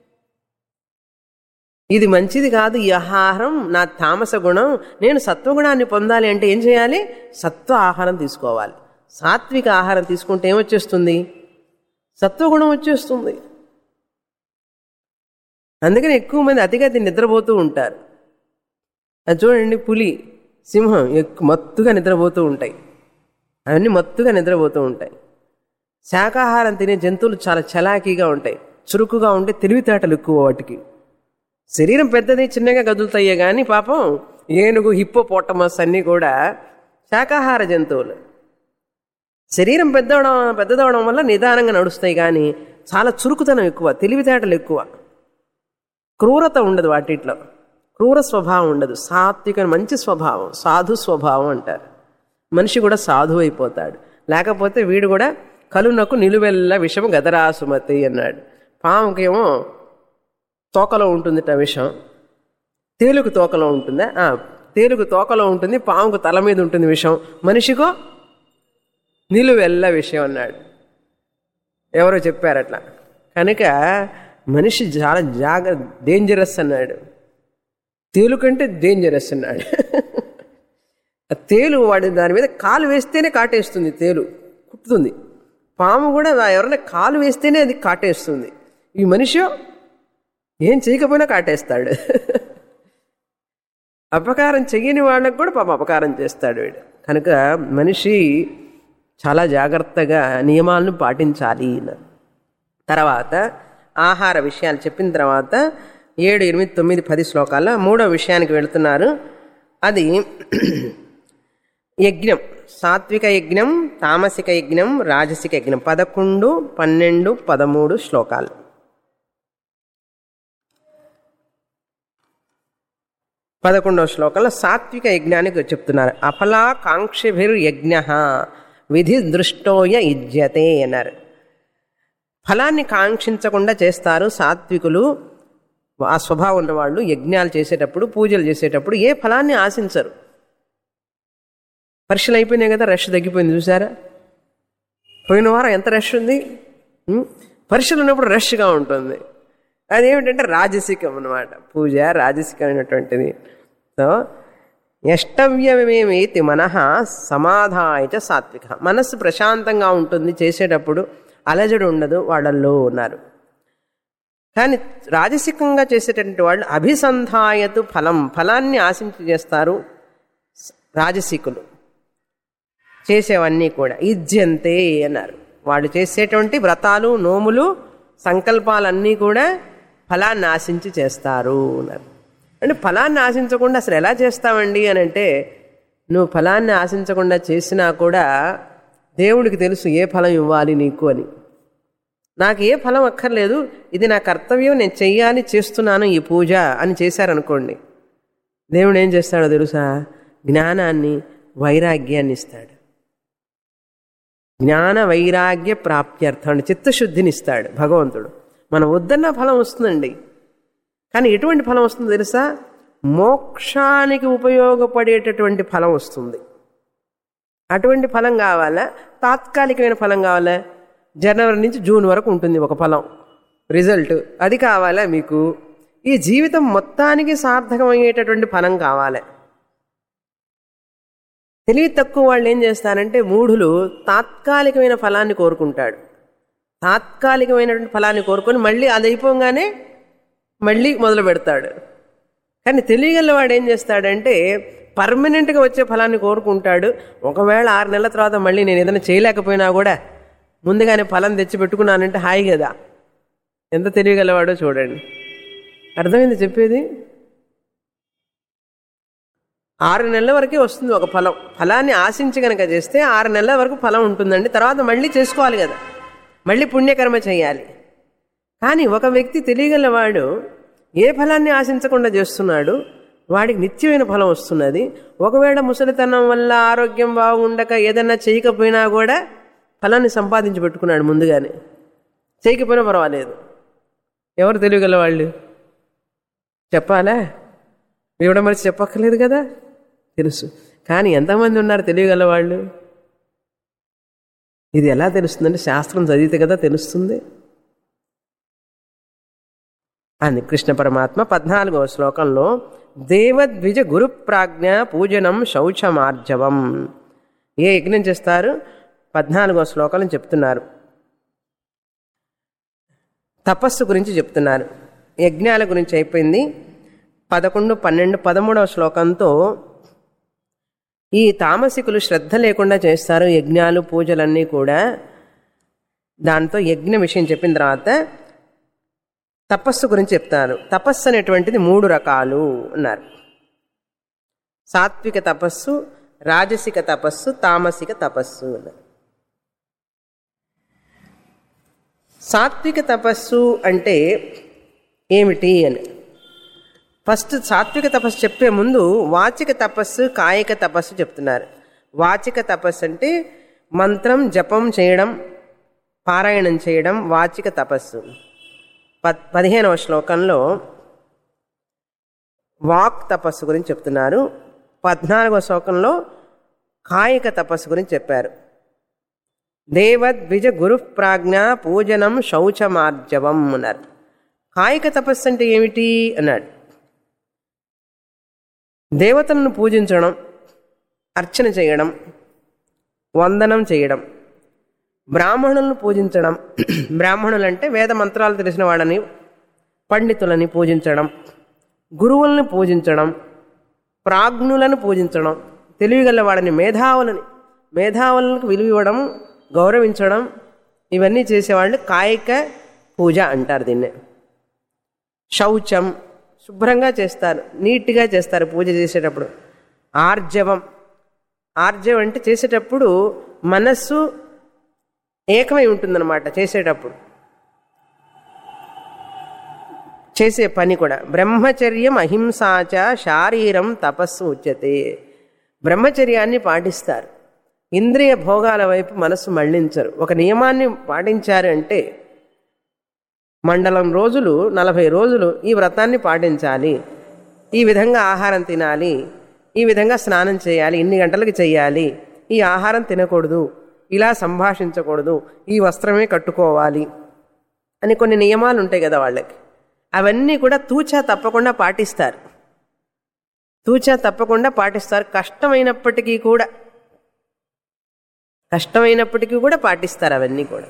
[SPEAKER 1] ఇది మంచిది కాదు ఈ ఆహారం నా తామస గుణం నేను సత్వగుణాన్ని పొందాలి అంటే ఏం చేయాలి సత్వ ఆహారం తీసుకోవాలి సాత్విక ఆహారం తీసుకుంటే ఏమొచ్చేస్తుంది సత్వగుణం వచ్చేస్తుంది అందుకని ఎక్కువ మంది అతిగా తిని నిద్రపోతూ ఉంటారు అది చూడండి పులి సింహం ఎక్కువ మత్తుగా నిద్రపోతూ ఉంటాయి అవన్నీ మత్తుగా నిద్రపోతూ ఉంటాయి శాకాహారం తినే జంతువులు చాలా చలాకీగా ఉంటాయి చురుకుగా ఉంటే తెలివితేటలు ఎక్కువ వాటికి శరీరం పెద్దది చిన్నగా కదులుతాయే కానీ పాపం ఏనుగు హిప్పోపోటమస్ అన్నీ కూడా శాకాహార జంతువులు శరీరం పెద్దవడం పెద్దదవడం వల్ల నిదానంగా నడుస్తాయి కానీ చాలా చురుకుతనం ఎక్కువ తెలివితేటలు ఎక్కువ క్రూరత ఉండదు వాటిట్లో క్రూర స్వభావం ఉండదు సాత్విక మంచి స్వభావం సాధు స్వభావం అంటారు మనిషి కూడా సాధు అయిపోతాడు లేకపోతే వీడు కూడా కలునకు నిలువెల్ల విషం గదరాసుమతి అన్నాడు పాముకేమో తోకలో ఉంటుందిట విషం తేలుకు తోకలో ఉంటుందా ఆ, తేలుకు తోకలో ఉంటుంది పాముకు తల మీద ఉంటుంది విషం మనిషికో నిలువెల్ల విషయం అన్నాడు ఎవరో చెప్పారు అట్లా కనుక మనిషి చాలా జాగ డేంజరస్ అన్నాడు తేలు కంటే డేంజరస్ అన్నాడు ఆ తేలు వాడి దాని మీద కాలు వేస్తేనే కాటేస్తుంది తేలు కుట్టుతుంది పాము కూడా ఎవరైనా కాలు వేస్తేనే అది కాటేస్తుంది ఈ మనిషి ఏం చేయకపోయినా కాటేస్తాడు అపకారం చెయ్యని వాళ్ళకు కూడా పాప అపకారం చేస్తాడు వీడు కనుక మనిషి చాలా జాగ్రత్తగా నియమాలను పాటించాలి అన్నారు. తర్వాత ఆహార విషయాలు చెప్పిన తర్వాత ఏడు ఎనిమిది తొమ్మిది పది శ్లోకాల్లో మూడో విషయానికి వెళుతున్నారు అది యజ్ఞం సాత్విక యజ్ఞం తామసిక యజ్ఞం రాజసిక యజ్ఞం పదకొండు పన్నెండు పదమూడు శ్లోకాలు పదకొండవ శ్లోకంలో సాత్విక యజ్ఞానికి చెప్తున్నారు అఫలాకాంక్షిభిర్ యజ్ఞ విధి దృష్టోయ ఇజ్యతే అన్నారు ఫలాన్ని కాంక్షించకుండా చేస్తారు సాత్వికులు ఆ స్వభావం ఉన్నవాళ్ళు యజ్ఞాలు చేసేటప్పుడు పూజలు చేసేటప్పుడు ఏ ఫలాన్ని ఆశించరు పరీక్షలు అయిపోయినాయి కదా రష్ తగ్గిపోయింది చూసారా పోయిన వారం ఎంత రష్ ఉంది ఉం? పరీక్షలు ఉన్నప్పుడు రష్గా ఉంటుంది అదేమిటంటే రాజసికం అన్నమాట పూజ రాజసికమైనటువంటిది సో యష్టవ్యమేమేతి మనః సమాధాయ చ సాత్విక మనస్సు ప్రశాంతంగా ఉంటుంది చేసేటప్పుడు అలజడి ఉండదు వాళ్ళల్లో ఉన్నారు కానీ రాజసికంగా చేసేటటువంటి వాళ్ళు అభిసంధాయతు ఫలం ఫలాన్ని ఆశించి చేస్తారు రాజసికులు చేసేవన్నీ కూడా ఇజ్యంతే అన్నారు వాళ్ళు చేసేటువంటి వ్రతాలు నోములు సంకల్పాలన్నీ కూడా ఫలాన్ని ఆశించి చేస్తారు అన్నారు అంటే ఫలాన్ని ఆశించకుండా అసలు ఎలా చేస్తావండి అని అంటే నువ్వు ఫలాన్ని ఆశించకుండా చేసినా కూడా దేవుడికి తెలుసు ఏ ఫలం ఇవ్వాలి నీకు అని నాకు ఏ ఫలం అక్కర్లేదు ఇది నా కర్తవ్యం నేను చెయ్యాలి చేస్తున్నాను ఈ పూజ అని చేశారనుకోండి దేవుడు ఏం చేస్తాడో తెలుసా జ్ఞానాన్ని వైరాగ్యాన్ని ఇస్తాడు జ్ఞాన వైరాగ్య ప్రాప్త్యర్థం అంటే చిత్తశుద్ధిని ఇస్తాడు భగవంతుడు మనం వద్దన్న ఫలం వస్తుందండి కానీ ఎటువంటి ఫలం వస్తుందో తెలుసా మోక్షానికి ఉపయోగపడేటటువంటి ఫలం వస్తుంది అటువంటి ఫలం కావాలా తాత్కాలికమైన ఫలం కావాలా జనవరి నుంచి జూన్ వరకు ఉంటుంది ఒక ఫలం రిజల్ట్ అది కావాలా మీకు ఈ జీవితం మొత్తానికి సార్థకమయ్యేటటువంటి ఫలం కావాలి తెలివి తక్కువ వాళ్ళు ఏం చేస్తారంటే మూఢులు తాత్కాలికమైన ఫలాన్ని కోరుకుంటాడు తాత్కాలికమైనటువంటి ఫలాన్ని కోరుకొని మళ్ళీ అది అయిపోగానే మళ్ళీ మొదలు పెడతాడు కానీ తెలియగల వాడు ఏం చేస్తాడంటే పర్మనెంట్గా వచ్చే ఫలాన్ని కోరుకుంటాడు ఒకవేళ ఆరు నెలల తర్వాత మళ్ళీ నేను ఏదైనా చేయలేకపోయినా కూడా ముందుగానే ఫలం తెచ్చి పెట్టుకున్నానంటే హాయి కదా ఎంత తెలియగలవాడో చూడండి అర్థమైంది చెప్పేది ఆరు నెలల వరకే వస్తుంది ఒక ఫలం ఫలాన్ని ఆశించి కనుక చేస్తే ఆరు నెలల వరకు ఫలం ఉంటుందండి తర్వాత మళ్ళీ చేసుకోవాలి కదా మళ్ళీ పుణ్యకర్మ చేయాలి కానీ ఒక వ్యక్తి తెలియగలవాడు ఏ ఫలాన్ని ఆశించకుండా చేస్తున్నాడు వాడికి నిత్యమైన ఫలం వస్తున్నది ఒకవేళ ముసలితనం వల్ల ఆరోగ్యం బాగుండక ఏదన్నా చేయకపోయినా కూడా ఫలాన్ని సంపాదించి పెట్టుకున్నాడు ముందుగానే చేయకపోయినా పర్వాలేదు ఎవరు తెలియగలవాళ్ళు చెప్పాలా ఇవ్వడం మరి చెప్పక్కర్లేదు కదా తెలుసు కానీ ఎంతమంది ఉన్నారు తెలియగల వాళ్ళు ఇది ఎలా తెలుస్తుందంటే శాస్త్రం చదివితే కదా తెలుస్తుంది అని కృష్ణ పరమాత్మ పద్నాలుగవ శ్లోకంలో దేవద్విజ గురు ప్రాజ్ఞ పూజనం శౌచమార్జవం ఏ యజ్ఞం చేస్తారు పద్నాలుగవ శ్లోకాలను చెప్తున్నారు తపస్సు గురించి చెప్తున్నారు యజ్ఞాల గురించి అయిపోయింది పదకొండు పన్నెండు పదమూడవ శ్లోకంతో ఈ తామసికులు శ్రద్ధ లేకుండా చేస్తారు యజ్ఞాలు పూజలన్నీ కూడా దాంతో యజ్ఞ విషయం చెప్పిన తర్వాత తపస్సు గురించి చెప్తారు తపస్సు అనేటువంటిది మూడు రకాలు అన్నారు సాత్విక తపస్సు రాజసిక తపస్సు తామసిక తపస్సు అన్నారు సాత్విక తపస్సు అంటే ఏమిటి అని ఫస్ట్ సాత్విక తపస్సు చెప్పే ముందు వాచిక తపస్సు కాయిక తపస్సు చెప్తున్నారు వాచిక తపస్సు అంటే మంత్రం జపం చేయడం పారాయణం చేయడం వాచిక తపస్సు ప పదిహేనవ శ్లోకంలో వాక్ తపస్సు గురించి చెప్తున్నారు పద్నాలుగవ శ్లోకంలో కాయిక తపస్సు గురించి చెప్పారు దేవద్విజ గురు ప్రాజ్ఞ పూజనం శౌచమార్జవం అన్నారు కాయిక తపస్సు అంటే ఏమిటి అన్నాడు దేవతలను పూజించడం అర్చన చేయడం వందనం చేయడం బ్రాహ్మణులను పూజించడం బ్రాహ్మణులు అంటే వేద మంత్రాలు తెలిసిన వాళ్ళని పండితులని పూజించడం గురువులను పూజించడం ప్రాజ్ఞులను పూజించడం తెలివిగల వాళ్ళని మేధావులని మేధావులకు విలువ ఇవ్వడం గౌరవించడం ఇవన్నీ చేసేవాళ్ళు కాయిక పూజ అంటారు దీన్ని శౌచం శుభ్రంగా చేస్తారు నీట్గా చేస్తారు పూజ చేసేటప్పుడు ఆర్జవం ఆర్జవం అంటే చేసేటప్పుడు మనస్సు ఏకమై ఉంటుందన్నమాట చేసేటప్పుడు చేసే పని కూడా బ్రహ్మచర్యం అహింసాచ శారీరం తపస్సు ఉచ్యతే బ్రహ్మచర్యాన్ని పాటిస్తారు ఇంద్రియ భోగాల వైపు మనస్సు మళ్లించరు ఒక నియమాన్ని పాటించారు అంటే మండలం రోజులు నలభై రోజులు ఈ వ్రతాన్ని పాటించాలి ఈ విధంగా ఆహారం తినాలి ఈ విధంగా స్నానం చేయాలి ఇన్ని గంటలకు చేయాలి ఈ ఆహారం తినకూడదు ఇలా సంభాషించకూడదు ఈ వస్త్రమే కట్టుకోవాలి అని కొన్ని నియమాలు ఉంటాయి కదా వాళ్ళకి అవన్నీ కూడా తూచా తప్పకుండా పాటిస్తారు తూచా తప్పకుండా పాటిస్తారు కష్టమైనప్పటికీ కూడా కష్టమైనప్పటికీ కూడా పాటిస్తారు అవన్నీ కూడా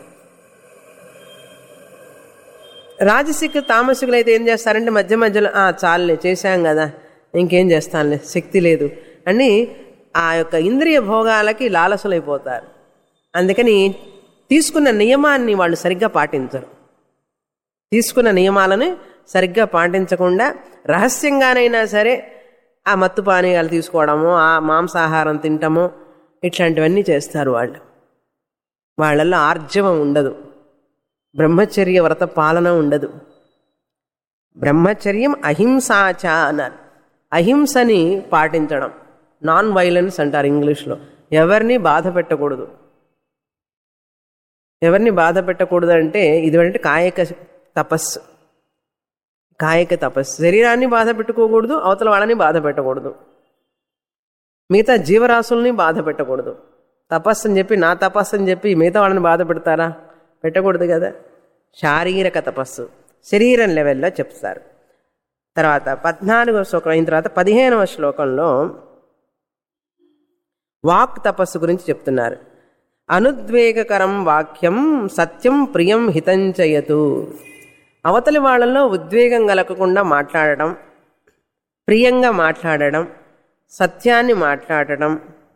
[SPEAKER 1] రాజసిక తామసికులు అయితే ఏం చేస్తారంటే మధ్య మధ్యలో "ఆ, చాలులే చేశాం కదా ఇంకేం చేస్తానులే శక్తి లేదు అని ఆ యొక్క ఇంద్రియ భోగాలకి లాలసులైపోతారు అందుకని తీసుకున్న నియమాన్ని వాళ్ళు సరిగ్గా పాటించరు తీసుకున్న నియమాలను సరిగ్గా పాటించకుండా రహస్యంగానైనా సరే ఆ మత్తు పానీయాలు తీసుకోవడము ఆ మాంసాహారం తింటము ఇట్లాంటివన్నీ చేస్తారు వాళ్ళు వాళ్ళల్లో ఆర్జవం ఉండదు బ్రహ్మచర్య వ్రత పాలన ఉండదు బ్రహ్మచర్యం అహింసాచ అన్నారు అహింసని పాటించడం నాన్ వైలెన్స్ అంటారు ఇంగ్లీష్లో ఎవరిని బాధ పెట్టకూడదు ఎవరిని బాధ పెట్టకూడదు అంటే ఇదివంటే కాయక తపస్సు కాయక తపస్సు శరీరాన్ని బాధ పెట్టుకోకూడదు అవతల వాళ్ళని బాధ పెట్టకూడదు మిగతా జీవరాశుల్ని బాధ పెట్టకూడదు తపస్సు అని చెప్పి నా తపస్సు అని చెప్పి మిగతా వాళ్ళని బాధ పెడతారా పెట్టకూడదు కదా శారీరక తపస్సు శరీరం లెవెల్లో చెప్తారు తర్వాత పద్నాలుగవ శ్లోకం అయిన తర్వాత పదిహేనవ శ్లోకంలో వాక్ తపస్సు గురించి చెప్తున్నారు అనుద్వేగకరం వాక్యం సత్యం ప్రియం హితంచయతు అవతలి వాళ్ళలో ఉద్వేగం కలగకుండా మాట్లాడడం ప్రియంగా మాట్లాడడం సత్యాన్ని మాట్లాడడం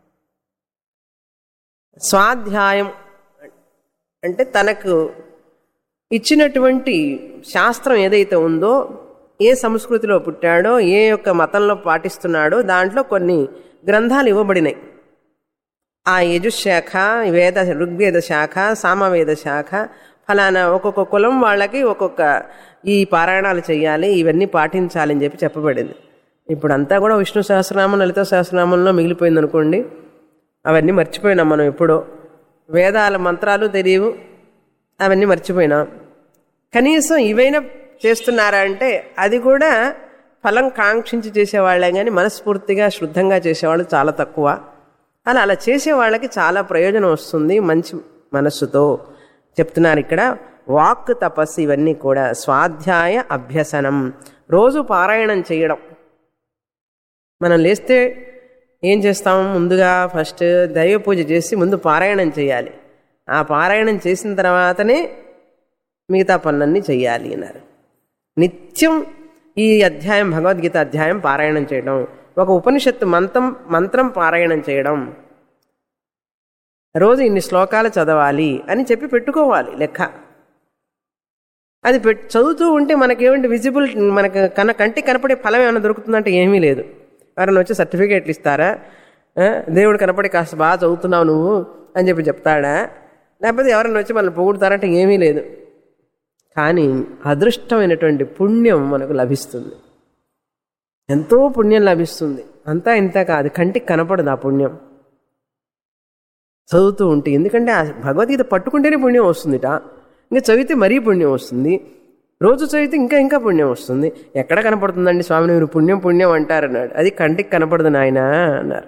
[SPEAKER 1] స్వాధ్యాయం అంటే తనకు ఇచ్చినటువంటి శాస్త్రం ఏదైతే ఉందో ఏ సంస్కృతిలో పుట్టాడో ఏ యొక్క మతంలో పాటిస్తున్నాడో దాంట్లో కొన్ని గ్రంథాలు ఇవ్వబడినాయి ఆ యజుశాఖ వేద ఋగ్వేద శాఖ సామవేద శాఖ ఫలానా ఒక్కొక్క కులం వాళ్ళకి ఒక్కొక్క ఈ పారాయణాలు చేయాలి ఇవన్నీ పాటించాలని చెప్పి చెప్పబడింది ఇప్పుడు అంతా కూడా విష్ణు సహస్రనామం లలిత సహస్రనామంలో మిగిలిపోయింది అనుకోండి అవన్నీ మర్చిపోయినాం మనం ఎప్పుడో వేదాల మంత్రాలు తెలియవు అవన్నీ మర్చిపోయినాం కనీసం ఇవైనా చేస్తున్నారా అంటే అది కూడా ఫలం కాంక్షించి చేసేవాళ్ళే కానీ మనస్ఫూర్తిగా శుద్ధంగా చేసేవాళ్ళు చాలా తక్కువ అలా అలా చేసే వాళ్ళకి చాలా ప్రయోజనం వస్తుంది మంచి మనస్సుతో చెప్తున్నారు ఇక్కడ వాక్ తపస్సు ఇవన్నీ కూడా స్వాధ్యాయ అభ్యసనం రోజు పారాయణం చేయడం మనం లేస్తే ఏం చేస్తాం ముందుగా ఫస్ట్ దైవ పూజ చేసి ముందు పారాయణం చేయాలి ఆ పారాయణం చేసిన తర్వాతనే మిగతా పనులన్నీ చేయాలి అన్నారు నిత్యం ఈ అధ్యాయం భగవద్గీత అధ్యాయం పారాయణం చేయడం ఒక ఉపనిషత్తు మంత్రం మంత్రం పారాయణం చేయడం రోజు ఇన్ని శ్లోకాలు చదవాలి అని చెప్పి పెట్టుకోవాలి లెక్క అది పెట్ చదువుతూ ఉంటే మనకేమిటి విజిబుల్ మనకు కన కంటికి కనపడే ఫలం ఏమైనా దొరుకుతుందంటే ఏమీ లేదు ఎవరైనా వచ్చి సర్టిఫికేట్లు ఇస్తారా ఆ, దేవుడు కనపడి కాస్త బాగా చదువుతున్నావు నువ్వు అని చెప్పి చెప్తాడా లేకపోతే ఎవరైనా వచ్చి మనల్ని పొగుడుతారంటే ఏమీ లేదు కానీ అదృష్టమైనటువంటి పుణ్యం మనకు లభిస్తుంది ఎంతో పుణ్యం లభిస్తుంది అంతా ఇంత కాదు కంటికి కనపడదు ఆ పుణ్యం చదువుతూ ఉంటే ఎందుకంటే ఆ భగవద్గీత పట్టుకుంటేనే పుణ్యం వస్తుందిట ఇంకా చదివితే మరీ పుణ్యం వస్తుంది రోజు చదివితే ఇంకా ఇంకా పుణ్యం వస్తుంది ఎక్కడ కనపడుతుందండి స్వామి మీరు పుణ్యం పుణ్యం అంటారన్నాడు అది కంటికి కనపడదు నాయన అన్నారు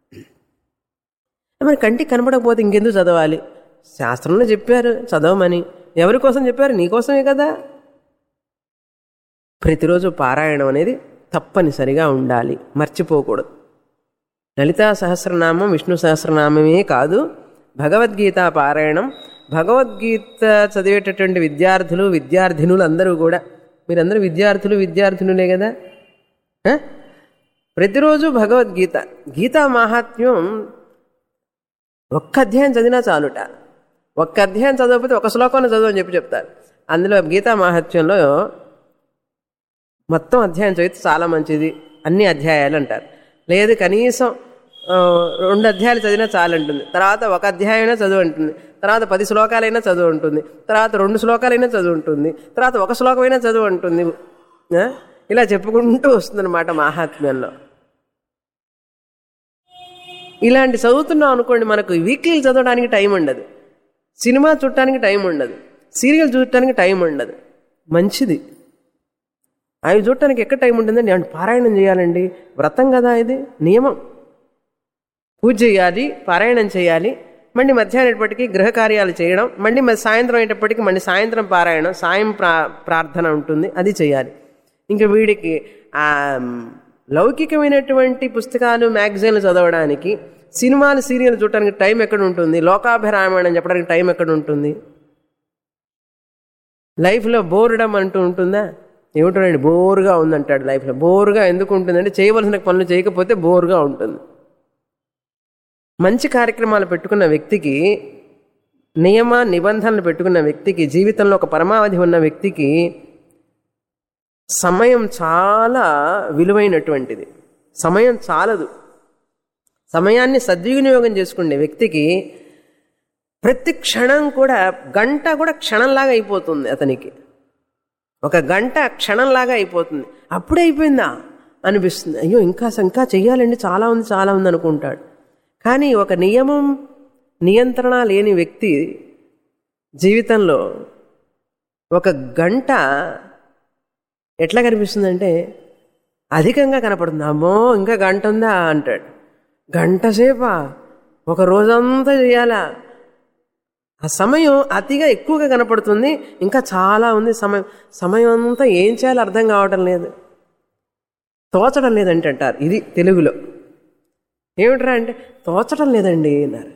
[SPEAKER 1] మరి కంటికి కనపడకపోతే ఇంకెందుకు చదవాలి శాస్త్రంలో చెప్పారు చదవమని ఎవరి కోసం చెప్పారు నీకోసమే కదా ప్రతిరోజు పారాయణం అనేది తప్పనిసరిగా ఉండాలి మర్చిపోకూడదు లలితా సహస్రనామం విష్ణు సహస్రనామమే కాదు భగవద్గీత పారాయణం భగవద్గీత చదివేటటువంటి విద్యార్థులు విద్యార్థినులు అందరూ కూడా మీరందరూ విద్యార్థులు విద్యార్థినులే కదా ఆ? ప్రతిరోజు భగవద్గీత గీతా మాహాత్మ్యం ఒక్క అధ్యాయం చదివినా చాలుట ఒక్క అధ్యాయం చదవకపోతే ఒక శ్లోకాన్ని చదువు అని చెప్పి చెప్తారు అందులో గీతా మాహాత్మ్యంలో మొత్తం అధ్యాయం చదివితే చాలా మంచిది అన్ని అధ్యాయాలు అంటారు లేదు కనీసం ఆ, రెండు అధ్యాయాలు చదివినా చాలు అంటుంది తర్వాత ఒక అధ్యాయమైనా చదువు ఉంటుంది తర్వాత పది శ్లోకాలైనా చదువు ఉంటుంది తర్వాత రెండు శ్లోకాలైనా చదువు ఉంటుంది తర్వాత ఒక శ్లోకమైనా చదువు ఉంటుంది ఆ? ఇలా చెప్పుకుంటూ వస్తుందన్నమాట మాహాత్మ్యంలో ఇలాంటి చదువుతున్నాం అనుకోండి మనకు వీక్లీలు చదవడానికి టైం ఉండదు సినిమా చూడటానికి టైం ఉండదు సీరియల్ చూడటానికి టైం ఉండదు మంచిది అవి చూడటానికి ఎక్కడ టైం ఉంటుందండి అంటే పారాయణం చేయాలండి వ్రతం కదా ఇది నియమం పూజ చేయాలి పారాయణం చేయాలి మళ్ళీ మధ్యాహ్నప్పటికీ గృహ కార్యాలు చేయడం మళ్ళీ మరి సాయంత్రం అయ్యేటప్పటికి మళ్ళీ సాయంత్రం పారాయణం సాయం ప్రా ప్రార్థన ఉంటుంది అది చేయాలి ఇంకా వీడికి ఆ లౌకికమైనటువంటి పుస్తకాలు మ్యాగజైన్లు చదవడానికి సినిమాలు సీరియల్ చూడటానికి టైం ఎక్కడ ఉంటుంది లోకాభిరామాయణం చెప్పడానికి టైం ఎక్కడ ఉంటుంది లైఫ్లో బోర్డం అంటూ ఉంటుందా ఏమిటండి బోరుగా ఉందంటాడు లైఫ్లో బోరుగా ఎందుకు ఉంటుందంటే చేయవలసిన పనులు చేయకపోతే బోరుగా ఉంటుంది మంచి కార్యక్రమాలు పెట్టుకున్న వ్యక్తికి నియమ నిబంధనలు పెట్టుకున్న వ్యక్తికి జీవితంలో ఒక పరమావధి ఉన్న వ్యక్తికి సమయం చాలా విలువైనటువంటిది సమయం చాలదు సమయాన్ని సద్వినియోగం చేసుకునే వ్యక్తికి ప్రతి క్షణం కూడా గంట కూడా క్షణంలాగా అయిపోతుంది అతనికి ఒక గంట క్షణంలాగా అయిపోతుంది అప్పుడే అయిపోయిందా అనిపిస్తుంది అయ్యో ఇంకా ఇంకా చెయ్యాలండి చాలా ఉంది చాలా ఉంది అనుకుంటాడు కానీ ఒక నియమం నియంత్రణ లేని వ్యక్తి జీవితంలో ఒక గంట ఎట్లా కనిపిస్తుందంటే అధికంగా కనపడుతుంది అమ్మో ఇంకా గంట ఉందా అంటాడు గంట సేపా ఒక రోజంతా చేయాలా ఆ సమయం అతిగా ఎక్కువగా కనపడుతుంది ఇంకా చాలా ఉంది సమయం సమయం అంతా ఏం చేయాలో అర్థం కావటం లేదు తోచడం లేదంటే అంటారు ఇది తెలుగులో ఏమిట్రా అంటే తోచడం లేదండి అన్నారు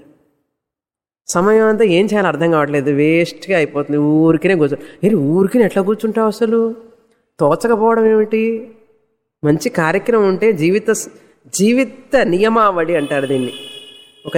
[SPEAKER 1] సమయం అంతా ఏం చేయాలో అర్థం కావట్లేదు వేస్ట్గా అయిపోతుంది ఊరికినే కూర్చో మీరు ఊరికినే ఎట్లా కూర్చుంటావు అసలు తోచకపోవడం ఏమిటి మంచి కార్యక్రమం ఉంటే జీవిత జీవిత నియమావళి అంటారు దీన్ని ఒక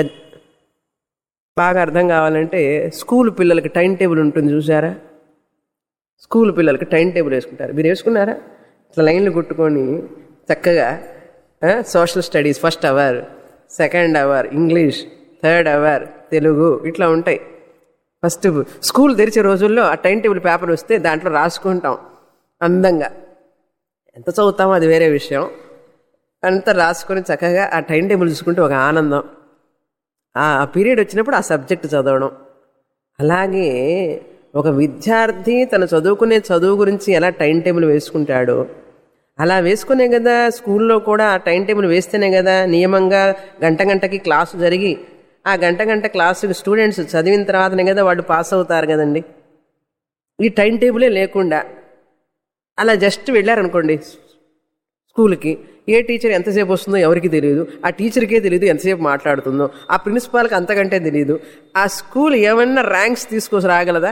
[SPEAKER 1] బాగా అర్థం కావాలంటే స్కూల్ పిల్లలకి టైం టేబుల్ ఉంటుంది చూసారా స్కూల్ పిల్లలకి టైం టేబుల్ వేసుకుంటారు మీరు వేసుకున్నారా ఇట్లా లైన్లు కొట్టుకొని చక్కగా social studies first hour second hour English third hour Telugu ఇట్లా ఉంటాయి ఫస్ట్ స్కూల్ తెరిచే రోజుల్లో ఆ టైం టేబుల్ పేపర్ వస్తే దాంట్లో రాసుకుంటాం అందంగా ఎంత చదువుతామో అది వేరే విషయం అంతా రాసుకొని చక్కగా ఆ టైం టేబుల్ చూసుకుంటే ఒక ఆనందం ఆ పీరియడ్ వచ్చినప్పుడు ఆ సబ్జెక్ట్ చదవడం అలాగే ఒక విద్యార్థి తను చదువుకునే చదువు గురించి ఎలా టైం టేబుల్ వేసుకుంటాడో అలా వేసుకునే కదా స్కూల్లో కూడా ఆ టైం టేబుల్ వేస్తేనే కదా నియమంగా గంట గంటకి క్లాసు జరిగి ఆ గంట గంట క్లాసు స్టూడెంట్స్ చదివిన తర్వాతనే కదా వాళ్ళు పాస్ అవుతారు కదండి ఈ టైం టేబులే లేకుండా అలా జస్ట్ వెళ్ళారనుకోండి స్కూల్కి ఏ టీచర్ ఎంతసేపు వస్తుందో ఎవరికి తెలియదు ఆ టీచర్కే తెలియదు ఎంతసేపు మాట్లాడుతుందో ఆ ప్రిన్సిపాల్కి అంతకంటే తెలియదు ఆ స్కూల్ ఏమన్నా ర్యాంక్స్ తీసుకొని రాగలదా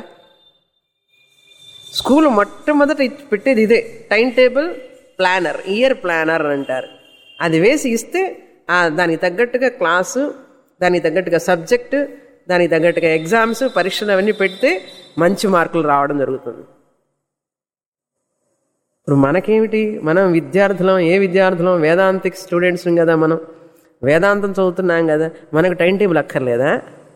[SPEAKER 1] స్కూల్ మొట్టమొదట పెట్టేది ఇదే time table planner year planner అని అంటారు అది వేసి ఇస్తే ఆ దానికి తగ్గట్టుగా క్లాసు దానికి తగ్గట్టుగా సబ్జెక్టు దానికి తగ్గట్టుగా ఎగ్జామ్స్ పరీక్షలు అవన్నీ పెడితే మంచి మార్కులు రావడం జరుగుతుంది ఇప్పుడు మనకేమిటి మనం విద్యార్థులం ఏ విద్యార్థులం వేదాంతిక్ స్టూడెంట్స్ కదా మనం వేదాంతం చదువుతున్నాం కదా మనకు టైం టేబుల్ అక్కర్లేదా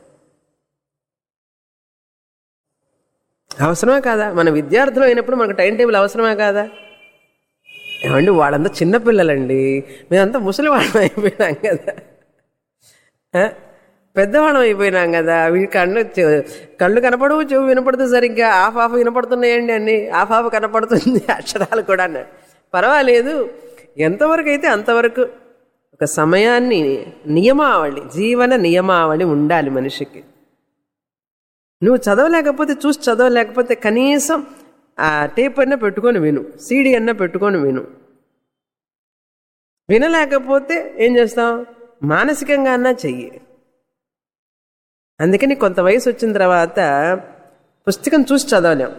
[SPEAKER 1] అవసరమే కాదా మన విద్యార్థులు అయినప్పుడు మనకు టైం టేబుల్ అవసరమే కాదా ఏమండి వాళ్ళంతా చిన్నపిల్లలండి మేమంతా ముసలి వాళ్ళం అయిపోయినాం కదా ఆ? పెద్దవాళ్ళం అయిపోయినాం కదా వీ కళ్ళు చె- కళ్ళు కనపడవు చెవు వినపడదు సరిగ్గా ఆఫ్ ఆఫ్ వినపడుతున్నాయండి అన్ని ఆఫ్ ఆఫ్ కనపడుతుంది అక్షరాలు కూడా పర్వాలేదు ఎంతవరకు అయితే అంతవరకు ఒక సమయాన్ని నియమావళి జీవన నియమావళి ఉండాలి మనిషికి నువ్వు చదవలేకపోతే చూసి చదవలేకపోతే కనీసం ఆ టేప్ అన్న పెట్టుకొని విను సీడీ అన్న పెట్టుకొని విను వినలేకపోతే ఏం చేస్తావు మానసికంగా అన్నా చెయ్యి అందుకని కొంత వయసు వచ్చిన తర్వాత పుస్తకం చూసి చదవలేం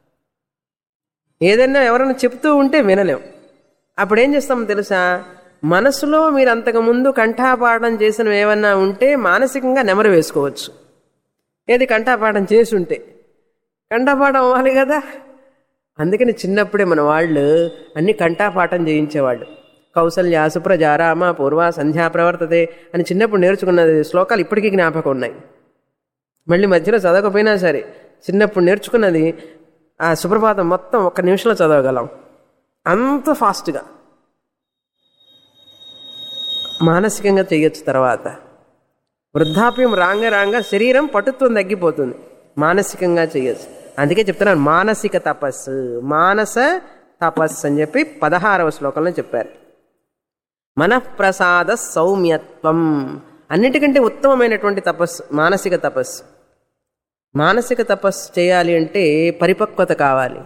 [SPEAKER 1] ఏదైనా ఎవరైనా చెప్తూ ఉంటే వినలేం అప్పుడు ఏం చేస్తాం తెలుసా మనసులో మీరు అంతకుముందు కంఠాపాఠం చేసినవి ఏమన్నా ఉంటే మానసికంగా నెమరు వేసుకోవచ్చు ఏది కంఠాపాఠం చేసి ఉంటే కంఠాపాఠం అవ్వాలి కదా అందుకని చిన్నప్పుడే మన వాళ్ళు అన్ని కంఠాపాఠం చేయించేవాళ్ళు కౌసల్య సుప్రజ రామ పూర్వ సంధ్యా ప్రవర్తతే అని చిన్నప్పుడు నేర్చుకున్న శ్లోకాలు ఇప్పటికీ జ్ఞాపకం ఉన్నాయి మళ్ళీ మధ్యలో చదవకపోయినా సరే చిన్నప్పుడు నేర్చుకున్నది ఆ సుప్రభాతం మొత్తం ఒక్క నిమిషంలో చదవగలం అంత ఫాస్ట్గా మానసికంగా చేయొచ్చు తర్వాత వృద్ధాప్యం రాంగ రాంగ శరీరం పటుత్వం తగ్గిపోతుంది మానసికంగా చేయొచ్చు అందుకే చెప్తున్నాను మానసిక తపస్సు మానస తపస్సు అని చెప్పి పదహారవ శ్లోకంలో చెప్పారు మనఃప్రసాద సౌమ్యత్వం అన్నిటికంటే ఉత్తమమైనటువంటి తపస్సు మానసిక తపస్సు మానసిక తపస్సు చేయాలి అంటే పరిపక్వత కావాలి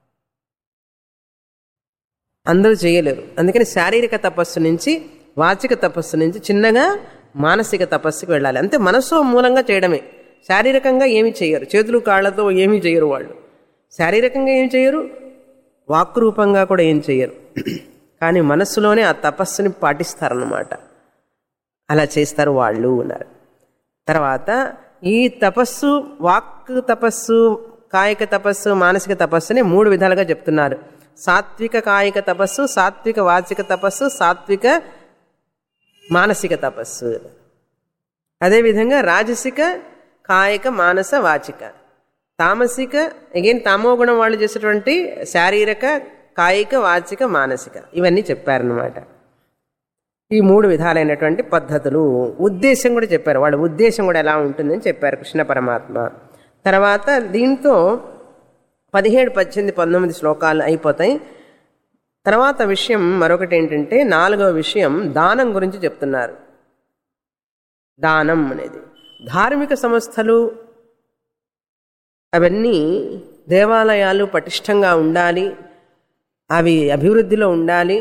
[SPEAKER 1] అందరూ చేయలేరు అందుకని శారీరక తపస్సు నుంచి వాచిక తపస్సు నుంచి చిన్నగా మానసిక తపస్సుకి వెళ్ళాలి అంతే మనస్సు మూలంగా చేయడమే శారీరకంగా ఏమి చేయరు చేతులు కాళ్ళతో ఏమీ చేయరు వాళ్ళు శారీరకంగా ఏం చేయరు వాక్ రూపంగా కూడా ఏం చేయరు కానీ మనస్సులోనే ఆ తపస్సుని పాటిస్తారన్నమాట అలా చేస్తారు వాళ్ళు అన్నారు తర్వాత ఈ తపస్సు వాక్ తపస్సు కాయిక తపస్సు మానసిక తపస్సుని మూడు విధాలుగా చెప్తున్నారు సాత్విక కాయిక తపస్సు సాత్విక వాచిక తపస్సు సాత్విక మానసిక తపస్సు అదేవిధంగా రాజసిక కాయిక మానస వాచిక తామసిక అగైన్ తామోగుణం వాళ్ళు చేసేటువంటి శారీరక కాయిక వాచిక మానసిక ఇవన్నీ చెప్పారనమాట ఈ మూడు విధాలైనటువంటి పద్ధతులు ఉద్దేశం కూడా చెప్పారు వాళ్ళ ఉద్దేశం కూడా ఎలా ఉంటుందని చెప్పారు కృష్ణ పరమాత్మ తర్వాత దీంతో పదిహేడు పద్దెనిమిది పంతొమ్మిది శ్లోకాలు అయిపోతాయి తర్వాత విషయం మరొకటి ఏంటంటే నాలుగవ విషయం దానం గురించి చెప్తున్నారు దానం అనేది ధార్మిక సంస్థలు అవన్నీ దేవాలయాలు పటిష్టంగా ఉండాలి అవి అభివృద్ధిలో ఉండాలి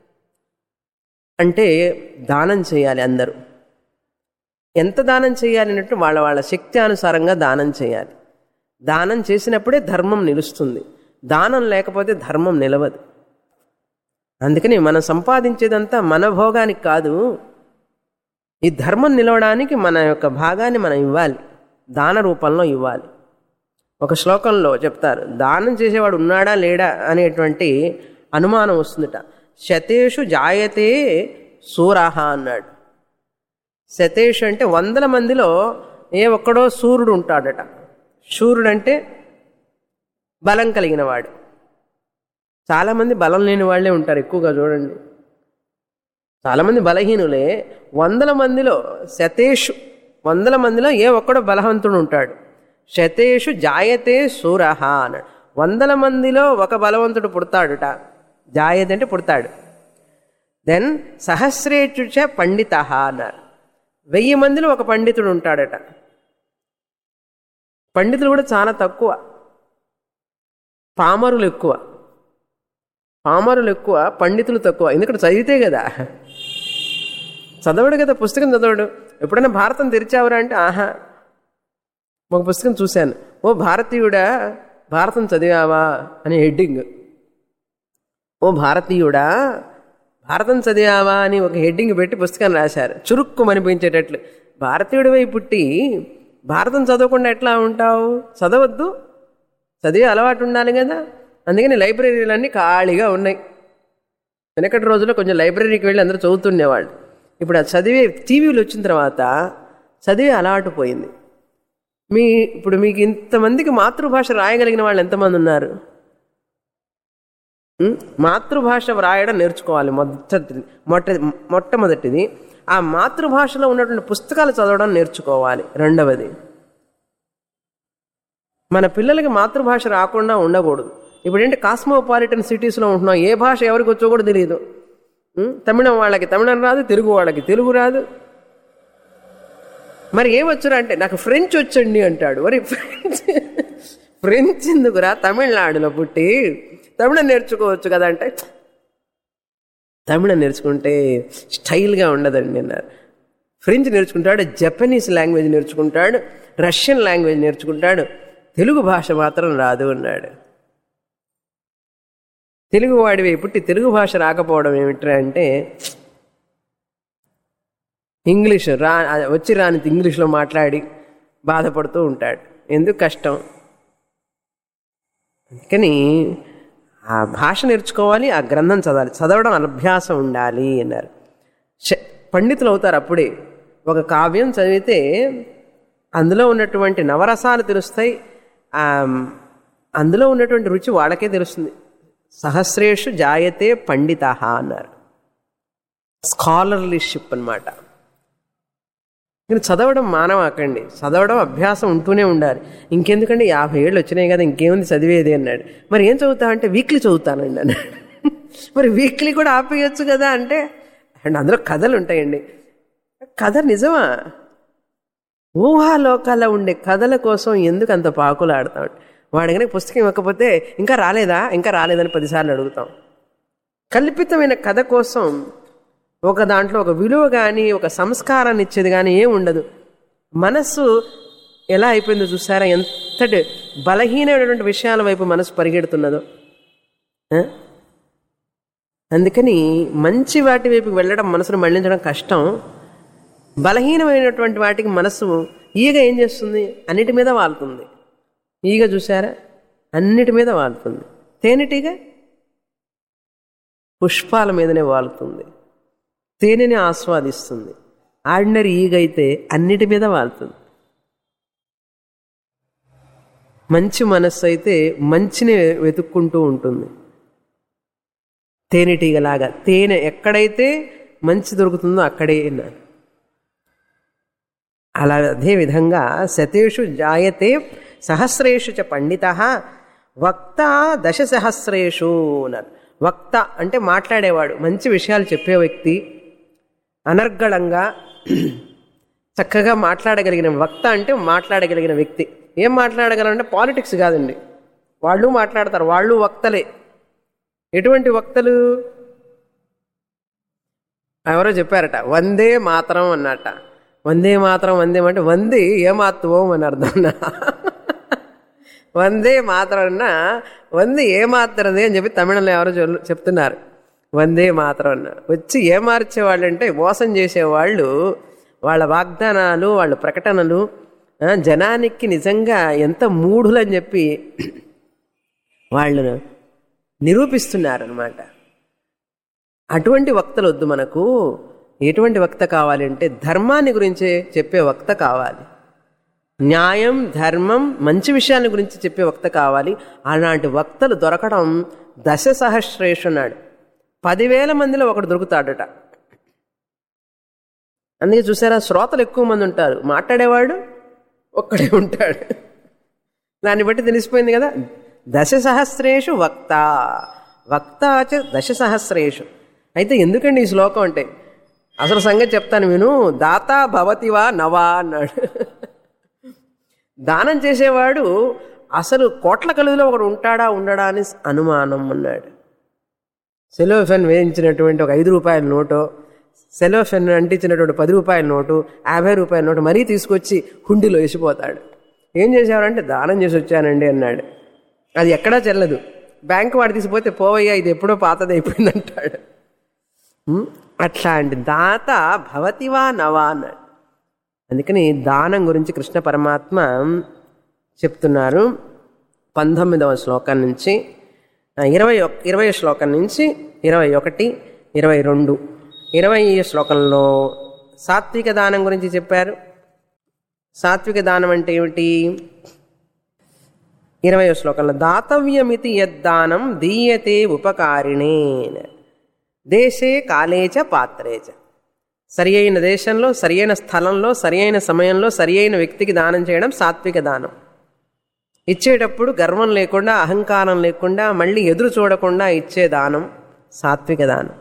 [SPEAKER 1] అంటే దానం చేయాలి అందరూ ఎంత దానం చేయాలి అన్నట్టు వాళ్ళ వాళ్ళ శక్తి అనుసారంగా దానం చేయాలి దానం చేసినప్పుడే ధర్మం నిలుస్తుంది దానం లేకపోతే ధర్మం నిలవదు అందుకని మనం సంపాదించేదంతా మన భోగానికి కాదు ఈ ధర్మం నిలవడానికి మన యొక్క భాగాన్ని మనం ఇవ్వాలి దాన రూపంలో ఇవ్వాలి ఒక శ్లోకంలో చెప్తారు దానం చేసేవాడు ఉన్నాడా లేడా అనేటువంటి అనుమానం వస్తుందట శతేషు జాయతే సూరాహ అన్నాడు శతేషు అంటే వందల మందిలో ఏ ఒక్కడో సూర్యుడు ఉంటాడట సూర్యుడు అంటే బలం కలిగిన వాడు చాలామంది బలం లేని వాళ్ళే ఉంటారు ఎక్కువగా చూడండి చాలామంది బలహీనులే వందల మందిలో శతేషు వందల మందిలో ఏ ఒక్కడో బలవంతుడు ఉంటాడు శతేషు జాయతే సూరహ అన్నాడు వందల మందిలో ఒక బలవంతుడు పుడతాడుట జాయతే అంటే పుడతాడు దెన్ సహస్రేచుచ పండిత అన్నారు వెయ్యి మందిలో ఒక పండితుడు ఉంటాడట పండితులు కూడా చాలా తక్కువ పామరులు ఎక్కువ పామరులు ఎక్కువ పండితులు తక్కువ ఎందుకంటే చదివితే కదా చదవడు కదా పుస్తకం చదవడు ఎప్పుడైనా భారతం తెరిచావురా అంటే ఆహా ఒక పుస్తకం చూశాను ఓ భారతీయుడా భారతం చదివావా అని హెడ్డింగ్ ఓ భారతీయుడా భారతం చదివావా అని ఒక హెడ్డింగ్ పెట్టి పుస్తకం రాశారు చురుక్కు అనిపించేటట్లు భారతీయుడివై పుట్టి భారతం చదవకుండా ఎట్లా ఉంటావు చదవద్దు చదివే అలవాటు ఉండాలి కదా అందుకని లైబ్రరీలన్నీ ఖాళీగా ఉన్నాయి వెనకటి రోజుల్లో కొంచెం లైబ్రరీకి వెళ్ళి అందరూ చదువుతుండేవాళ్ళు ఇప్పుడు ఆ చదివే టీవీలు వచ్చిన తర్వాత చదివే అలవాటు పోయింది మీ ఇప్పుడు మీకు ఇంతమందికి మాతృభాష రాయగలిగిన వాళ్ళు ఎంతమంది ఉన్నారు ఉం? మాతృభాష వ్రాయడం నేర్చుకోవాలి మొదటి మొట్ట మొట్టమొదటిది ఆ మాతృభాషలో ఉన్నటువంటి పుస్తకాలు చదవడం నేర్చుకోవాలి రెండవది మన పిల్లలకి మాతృభాష రాకుండా ఉండకూడదు ఇప్పుడు ఏంటి కాస్మోపాలిటన్ సిటీస్లో ఉంటున్నాం ఏ భాష ఎవరికి వచ్చో కూడా తెలియదు ఉం? తమిళం వాళ్ళకి తమిళం రాదు తెలుగు వాళ్ళకి తెలుగు రాదు మరి ఏమొచ్చురా అంటే నాకు ఫ్రెంచ్ వచ్చండి అంటాడు మరి ఫ్రెంచ్ ఫ్రెంచ్ ఎందుకురా తమిళనాడులో పుట్టి తమిళం నేర్చుకోవచ్చు కదా అంటే తమిళం నేర్చుకుంటే స్టైల్గా ఉండదండి అన్నారు ఫ్రెంచ్ నేర్చుకుంటాడు జపనీస్ లాంగ్వేజ్ నేర్చుకుంటాడు రష్యన్ లాంగ్వేజ్ నేర్చుకుంటాడు తెలుగు భాష మాత్రం రాదు అన్నాడు తెలుగు వాడివి పుట్టి తెలుగు భాష రాకపోవడం ఏమిట్రా అంటే ఇంగ్లీష్ రా వచ్చి రాని ఇంగ్లీష్లో మాట్లాడి బాధపడుతూ ఉంటాడు ఎందుకు కష్టం అందుకని ఆ భాష నేర్చుకోవాలి ఆ గ్రంథం చదవాలి చదవడం అభ్యాసం ఉండాలి అన్నారు శ- పండితులు అవుతారు అప్పుడే ఒక కావ్యం చదివితే అందులో ఉన్నటువంటి నవరసాలు తెలుస్తాయి ఆ, అందులో ఉన్నటువంటి రుచి వాళ్ళకే తెలుస్తుంది సహస్రేషు జాయతే పండిత అన్నారు స్కాలర్లీషిప్ అన్నమాట మీరు చదవడం మానవాకండి చదవడం అభ్యాసం ఉంటూనే ఉండాలి ఇంకెందుకంటే యాభై ఏళ్ళు వచ్చినాయి కదా ఇంకేముంది చదివేది అన్నాడు మరి ఏం చదువుతా అంటే వీక్లీ చదువుతానండి అన్నాడు మరి వీక్లీ కూడా ఆపేయచ్చు కదా అంటే అండ్ అందులో కథలు ఉంటాయండి కథ నిజమా ఊహాలోకాల్లో ఉండే కథల కోసం ఎందుకు అంత పాకులాడతాం వాడి కనుక పుస్తకం ఇవ్వకపోతే ఇంకా రాలేదా ఇంకా రాలేదని పదిసార్లు అడుగుతాం కల్పితమైన కథ కోసం ఒక దాంట్లో ఒక విలువ కానీ ఒక సంస్కారాన్ని ఇచ్చేది కానీ ఏం ఉండదు మనస్సు ఎలా అయిపోయిందో చూసారా ఎంతటి బలహీనమైనటువంటి విషయాల వైపు మనసు పరిగెడుతున్నదో ఆ? అందుకని మంచి వాటి వైపుకి వెళ్ళడం మనసును మళ్లించడం కష్టం బలహీనమైనటువంటి వాటికి మనసు ఈగ ఏం చేస్తుంది అన్నిటి మీద వాలుతుంది ఈగ చూసారా అన్నిటి మీద వాలుతుంది తేనెటీగ పుష్పాల మీదనే వాలుతుంది తేనెని ఆస్వాదిస్తుంది ఆర్డినరీ ఈగ అయితే అన్నిటి మీద వాలుతుంది మంచి మనస్సు అయితే మంచిని వెతుక్కుంటూ ఉంటుంది తేనెటీగలాగా తేనె ఎక్కడైతే మంచి దొరుకుతుందో అక్కడే అన్నారు అలా అదే విధంగా శతేషు జాయతే సహస్రేషు చ పండిత వక్త దశ సహస్రేషు అన్నారు వక్త అంటే మాట్లాడేవాడు మంచి విషయాలు చెప్పే వ్యక్తి అనర్గళంగా చక్కగా మాట్లాడగలిగిన వక్త అంటే మాట్లాడగలిగిన వ్యక్తి ఏం మాట్లాడగలంటే పాలిటిక్స్ కాదండి వాళ్ళు మాట్లాడతారు వాళ్ళు వక్తలే ఎటువంటి వక్తలు ఎవరో చెప్పారట వందే మాత్రం అన్నట వందే మాత్రం వందే అంటే వంది ఏమాత్వం అని అర్థం వందే మాత్రం అన్న వంది ఏమాత్రది అని చెప్పి తమిళంలో ఎవరో చెల్- చెప్తున్నారు వందే మాత్రం అన్న వచ్చి ఏమార్చేవాళ్ళు అంటే మోసం చేసేవాళ్ళు వాళ్ళ వాగ్దానాలు వాళ్ళ ప్రకటనలు ఆ, జనానికి నిజంగా ఎంత మూఢులని చెప్పి వాళ్ళు నిరూపిస్తున్నారనమాట అటువంటి వక్తలు వద్దు మనకు ఎటువంటి వక్త కావాలి అంటే ధర్మాన్ని గురించే చెప్పే వక్త కావాలి న్యాయం ధర్మం మంచి విషయాల గురించి చెప్పే వక్త కావాలి అలాంటి వక్తలు దొరకడం దశ సహస్రేషు అన్నాడు పదివేల మందిలో ఒకడు దొరుకుతాడట అందుకే చూసారా శ్రోతలు ఎక్కువ మంది ఉంటారు మాట్లాడేవాడు ఒక్కడే ఉంటాడు దాన్ని బట్టి తెలిసిపోయింది కదా దశ సహస్రేషు వక్త వక్త చ దశ సహస్రేషు అయితే ఎందుకండి ఈ శ్లోకం అంటే అసలు సంగతి చెప్తాను విను దాత భవతివా నవా అన్నాడు దానం చేసేవాడు అసలు కోట్ల కలుగులో ఒకడు ఉంటాడా ఉండడా అని అనుమానం అన్నాడు సెలోఫెన్ వేయించినటువంటి ఒక ఐదు రూపాయల నోటు సెలోఫెన్ అంటించినటువంటి పది రూపాయల నోటు యాభై రూపాయల నోటు మరీ తీసుకొచ్చి హుండీలో వేసిపోతాడు ఏం చేసేవారంటే దానం చేసి వచ్చానండి అన్నాడు అది ఎక్కడా చెల్లదు బ్యాంకు వాడు తీసిపోతే పోవయ్యా ఇది ఎప్పుడో పాతది అయిపోయింది అంటాడు ఉం? అట్లాంటి దాత భవతివా నవా అన్నాడు అందుకని దానం గురించి కృష్ణ పరమాత్మ చెప్తున్నారు పంతొమ్మిదవ శ్లోకం నుంచి ఆ, ఇరవై ఒక్ ఇరవై శ్లోకం నుంచి ఇరవై ఒకటి ఇరవై రెండు ఇరవై శ్లోకంలో సాత్విక దానం గురించి చెప్పారు సాత్విక దానం అంటే ఏమిటి ఇరవై శ్లోకంలో దాతవ్యమితి యద్దానం దీయతే ఉపకారిణే దేశే కాలేచ పాత్రేచ సరి అయిన దేశంలో సరి అయిన స్థలంలో సరి అయిన సమయంలో సరి అయిన వ్యక్తికి దానం చేయడం సాత్విక దానం ఇచ్చేటప్పుడు గర్వం లేకుండా అహంకారం లేకుండా మళ్ళీ ఎదురు చూడకుండా ఇచ్చే దానం సాత్విక దానం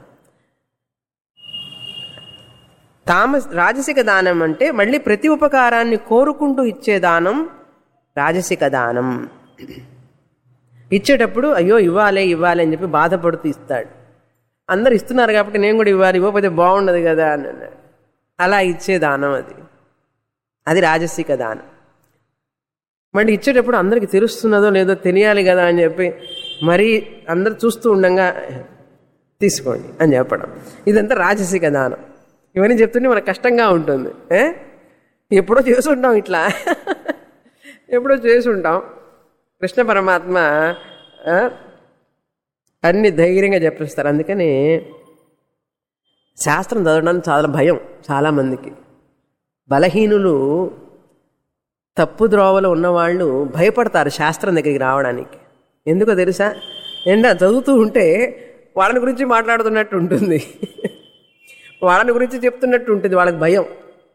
[SPEAKER 1] తామస్ రాజసిక దానం అంటే మళ్ళీ ప్రతి ఉపకారాన్ని కోరుకుంటూ ఇచ్చే దానం రాజసిక దానం ఇచ్చేటప్పుడు అయ్యో ఇవ్వాలే ఇవ్వాలి అని చెప్పి బాధపడుతూ ఇస్తాడు అందరు ఇస్తున్నారు కాబట్టి నేను కూడా ఇవ్వాలి ఇవ్వకపోతే బాగుండదు కదా అని అన్నాడు అలా ఇచ్చే దానం అది అది రాజసిక దానం మళ్ళీ ఇచ్చేటప్పుడు అందరికి తెలుస్తున్నదో లేదో తెలియాలి కదా అని చెప్పి మరీ అందరు చూస్తూ ఉండంగా తీసుకోండి అని చెప్పడం ఇదంతా రాజసిక దానం ఇవన్నీ చెప్తుంటే మనకు కష్టంగా ఉంటుంది ఏ? ఎప్పుడో చేసుంటాం ఇట్లా ఎప్పుడో చేసుంటాం కృష్ణ పరమాత్మ ఆ, అన్ని ధైర్యంగా చెప్పిస్తారు అందుకని శాస్త్రం చదవడానికి చాలా భయం చాలామందికి బలహీనులు తప్పు ద్రోవలో ఉన్నవాళ్ళు భయపడతారు శాస్త్రం దగ్గరికి రావడానికి ఎందుకో తెలుసా ఏంటా చదువుతూ ఉంటే వాళ్ళని గురించి మాట్లాడుతున్నట్టు ఉంటుంది వాళ్ళని గురించి చెప్తున్నట్టు ఉంటుంది వాళ్ళకి భయం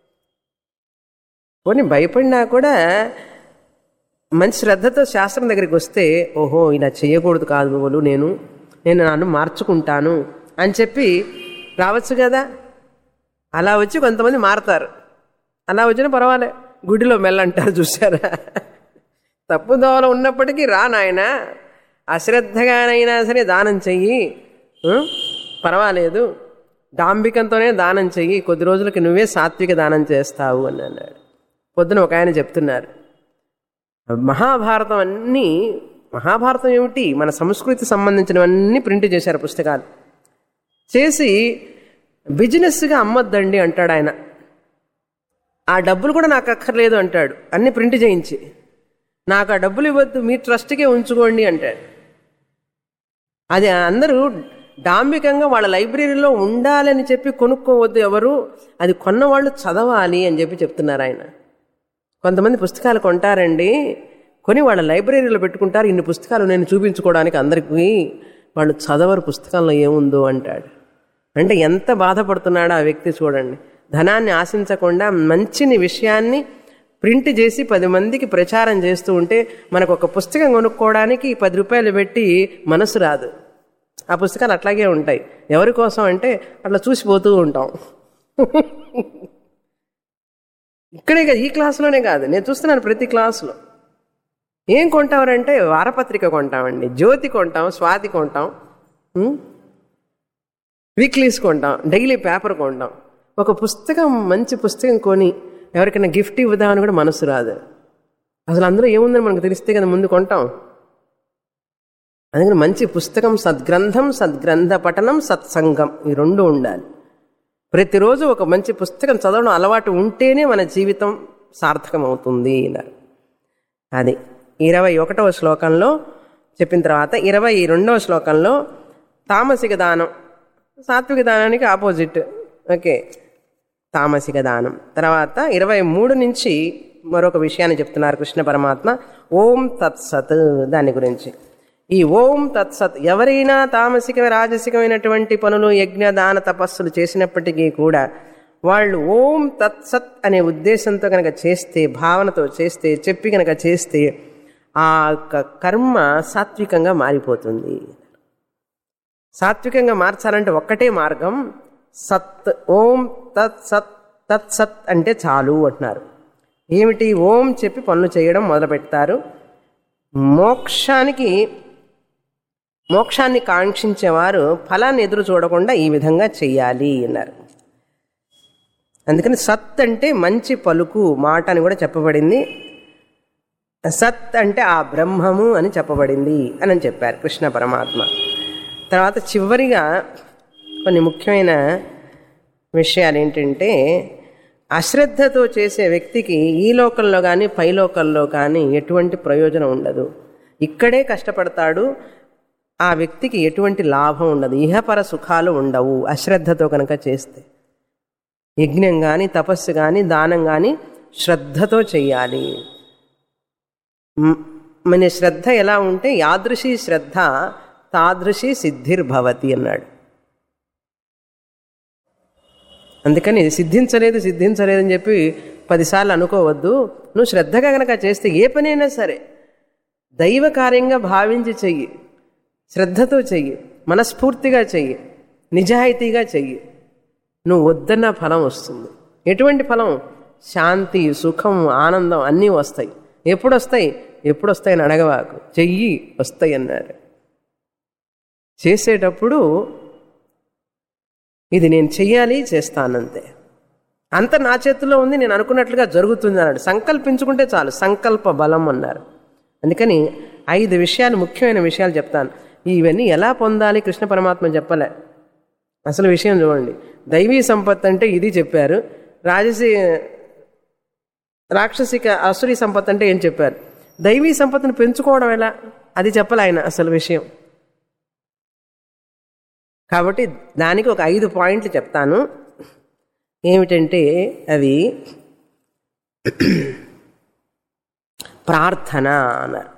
[SPEAKER 1] పోనీ భయపడినా కూడా మంచి శ్రద్ధతో శాస్త్రం దగ్గరికి వస్తే ఓహో ఇలా చేయకూడదు కాదు బాబులు నేను నేను నన్ను మార్చుకుంటాను అని చెప్పి రావచ్చు కదా అలా వచ్చి కొంతమంది మారతారు అలా వచ్చినా పర్వాలే గుడిలో మెల్లంటారు చూసారా తప్పు దోవలో ఉన్నప్పటికీ రా నాయన అశ్రద్ధగానైనా సరే దానం చెయ్యి ఆ? పర్వాలేదు డాంబికంతోనే దానం చెయ్యి కొద్ది రోజులకి నువ్వే సాత్విక దానం చేస్తావు అని అన్నాడు పొద్దున ఒక ఆయన చెప్తున్నారు మహాభారతం అన్నీ మహాభారతం ఏమిటి మన సంస్కృతి సంబంధించినవన్నీ ప్రింట్ చేశారు పుస్తకాలు చేసి బిజినెస్గా అమ్మొద్దండి అంటాడు ఆయన ఆ డబ్బులు కూడా నాకు అక్కర్లేదు అంటాడు అన్ని ప్రింట్ చేయించి నాకు ఆ డబ్బులు ఇవ్వద్దు మీ ట్రస్ట్కే ఉంచుకోండి అంటాడు అది అందరూ డాంబికంగా వాళ్ళ లైబ్రరీలో ఉండాలని చెప్పి కొనుక్కోవద్దు ఎవరు అది కొన్నవాళ్ళు చదవాలి అని చెప్పి చెప్తున్నారు ఆయన కొంతమంది పుస్తకాలు కొంటారండి కొని వాళ్ళ లైబ్రరీలో పెట్టుకుంటారు ఇన్ని పుస్తకాలు నేను చూపించుకోవడానికి అందరికీ వాళ్ళు చదవరు పుస్తకంలో ఏముందో అంటాడు అంటే ఎంత బాధపడుతున్నాడో ఆ వ్యక్తి చూడండి ధనాన్ని ఆశించకుండా మంచిని విషయాన్ని ప్రింట్ చేసి పది మందికి ప్రచారం చేస్తూ ఉంటే మనకు ఒక పుస్తకం కొనుక్కోవడానికి పది రూపాయలు పెట్టి మనసు రాదు ఆ పుస్తకాలు అట్లాగే ఉంటాయి ఎవరి కోసం అంటే అట్లా చూసిపోతూ ఉంటాం ఇక్కడే కాదు ఈ క్లాసులోనే కాదు నేను చూస్తున్నాను ప్రతి క్లాసులో ఏం కొంటామంటే వారపత్రిక కొంటామండి జ్యోతి కొంటాం స్వాతి కొంటాం ఉం? వీక్లీస్ కొంటాం డైలీ పేపర్ కొంటాం ఒక పుస్తకం మంచి పుస్తకం కొని ఎవరికైనా గిఫ్ట్ ఇవ్వదామని కూడా మనసు రాదు అసలు అందులో ఏముందని మనకు తెలిస్తే కదా ముందు కొంటాం అందుకని మంచి పుస్తకం సద్గ్రంథం సద్గ్రంథ పఠనం సత్సంగం ఈ రెండు ఉండాలి ప్రతిరోజు ఒక మంచి పుస్తకం చదవడం అలవాటు ఉంటేనే మన జీవితం సార్థకం అవుతుంది అన్నారు అది ఇరవై ఒకటవ శ్లోకంలో చెప్పిన తర్వాత ఇరవై రెండవ శ్లోకంలో తామసిక దానం సాత్విక దానానికి ఆపోజిట్ ఓకే తామసిక దానం తర్వాత ఇరవై మూడు నుంచి మరొక విషయాన్ని చెప్తున్నారు కృష్ణ పరమాత్మ ఓం తత్సత్ దాని గురించి ఈ ఓం తత్సత్ ఎవరైనా తామసిక రాజసికమైనటువంటి పనులు యజ్ఞ దాన తపస్సులు చేసినప్పటికీ కూడా వాళ్ళు ఓం తత్సత్ అనే ఉద్దేశంతో కనుక చేస్తే భావనతో చేస్తే చెప్పి కనుక చేస్తే ఆ యొక్క కర్మ సాత్వికంగా మారిపోతుంది సాత్వికంగా మార్చాలంటే ఒక్కటే మార్గం సత్ ఓం తత్ సత్ తత్ సత్ అంటే చాలు అంటున్నారు ఏమిటి ఓం చెప్పి పనులు చేయడం మొదలు పెడతారు మోక్షానికి మోక్షాన్ని కాంక్షించేవారు ఫలాన్ని ఎదురు చూడకుండా ఈ విధంగా చెయ్యాలి అన్నారు అందుకని సత్ అంటే మంచి పలుకు మాట అని కూడా చెప్పబడింది సత్ అంటే ఆ బ్రహ్మము అని చెప్పబడింది అని అని చెప్పారు కృష్ణ పరమాత్మ తర్వాత చివరిగా కొన్ని ముఖ్యమైన విషయాలు ఏంటంటే అశ్రద్ధతో చేసే వ్యక్తికి ఈ లోకంలో కానీ పై లోకంలో కానీ ఎటువంటి ప్రయోజనం ఉండదు ఇక్కడే కష్టపడతాడు ఆ వ్యక్తికి ఎటువంటి లాభం ఉండదు ఇహపర సుఖాలు ఉండవు అశ్రద్ధతో కనుక చేస్తే యజ్ఞం కానీ తపస్సు కానీ దానం కానీ శ్రద్ధతో చెయ్యాలి మ్- మన శ్రద్ధ ఎలా ఉంటే యాదృశీ శ్రద్ధ తాదృశీ సిద్ధిర్భవతి అన్నాడు అందుకని సిద్ధించలేదు సిద్ధించలేదు అని చెప్పి పదిసార్లు అనుకోవద్దు నువ్వు శ్రద్ధగా గనక చేస్తే ఏ పనైనా సరే దైవ కార్యంగా భావించి చెయ్యి శ్రద్ధతో చెయ్యి మనస్ఫూర్తిగా చెయ్యి నిజాయితీగా చెయ్యి నువ్వు వద్దన్న ఫలం వస్తుంది ఎటువంటి ఫలం శాంతి సుఖం ఆనందం అన్నీ వస్తాయి ఎప్పుడు వస్తాయి ఎప్పుడు వస్తాయని అడగవాకు చెయ్యి వస్తాయి అన్నారు చేసేటప్పుడు ఇది నేను చెయ్యాలి చేస్తానంతే అంత నా చేతిలో ఉంది నేను అనుకున్నట్లుగా జరుగుతుంది అన్నాడు సంకల్పించుకుంటే చాలు సంకల్ప బలం అన్నారు అందుకని ఐదు విషయాలు ముఖ్యమైన విషయాలు చెప్తాను ఇవన్నీ ఎలా పొందాలి కృష్ణ పరమాత్మ చెప్పలే అసలు విషయం చూడండి దైవీ సంపత్ అంటే ఇది చెప్పారు రాజసీ రాక్షసిక అసురి సంపత్ అంటే ఏం చెప్పారు దైవీ సంపత్తిని పెంచుకోవడం ఎలా అది చెప్పలే ఆయన అసలు విషయం కాబట్టి దానికి ఒక ఐదు పాయింట్లు చెప్తాను ఏమిటంటే అవి ప్రార్థన అన్నారు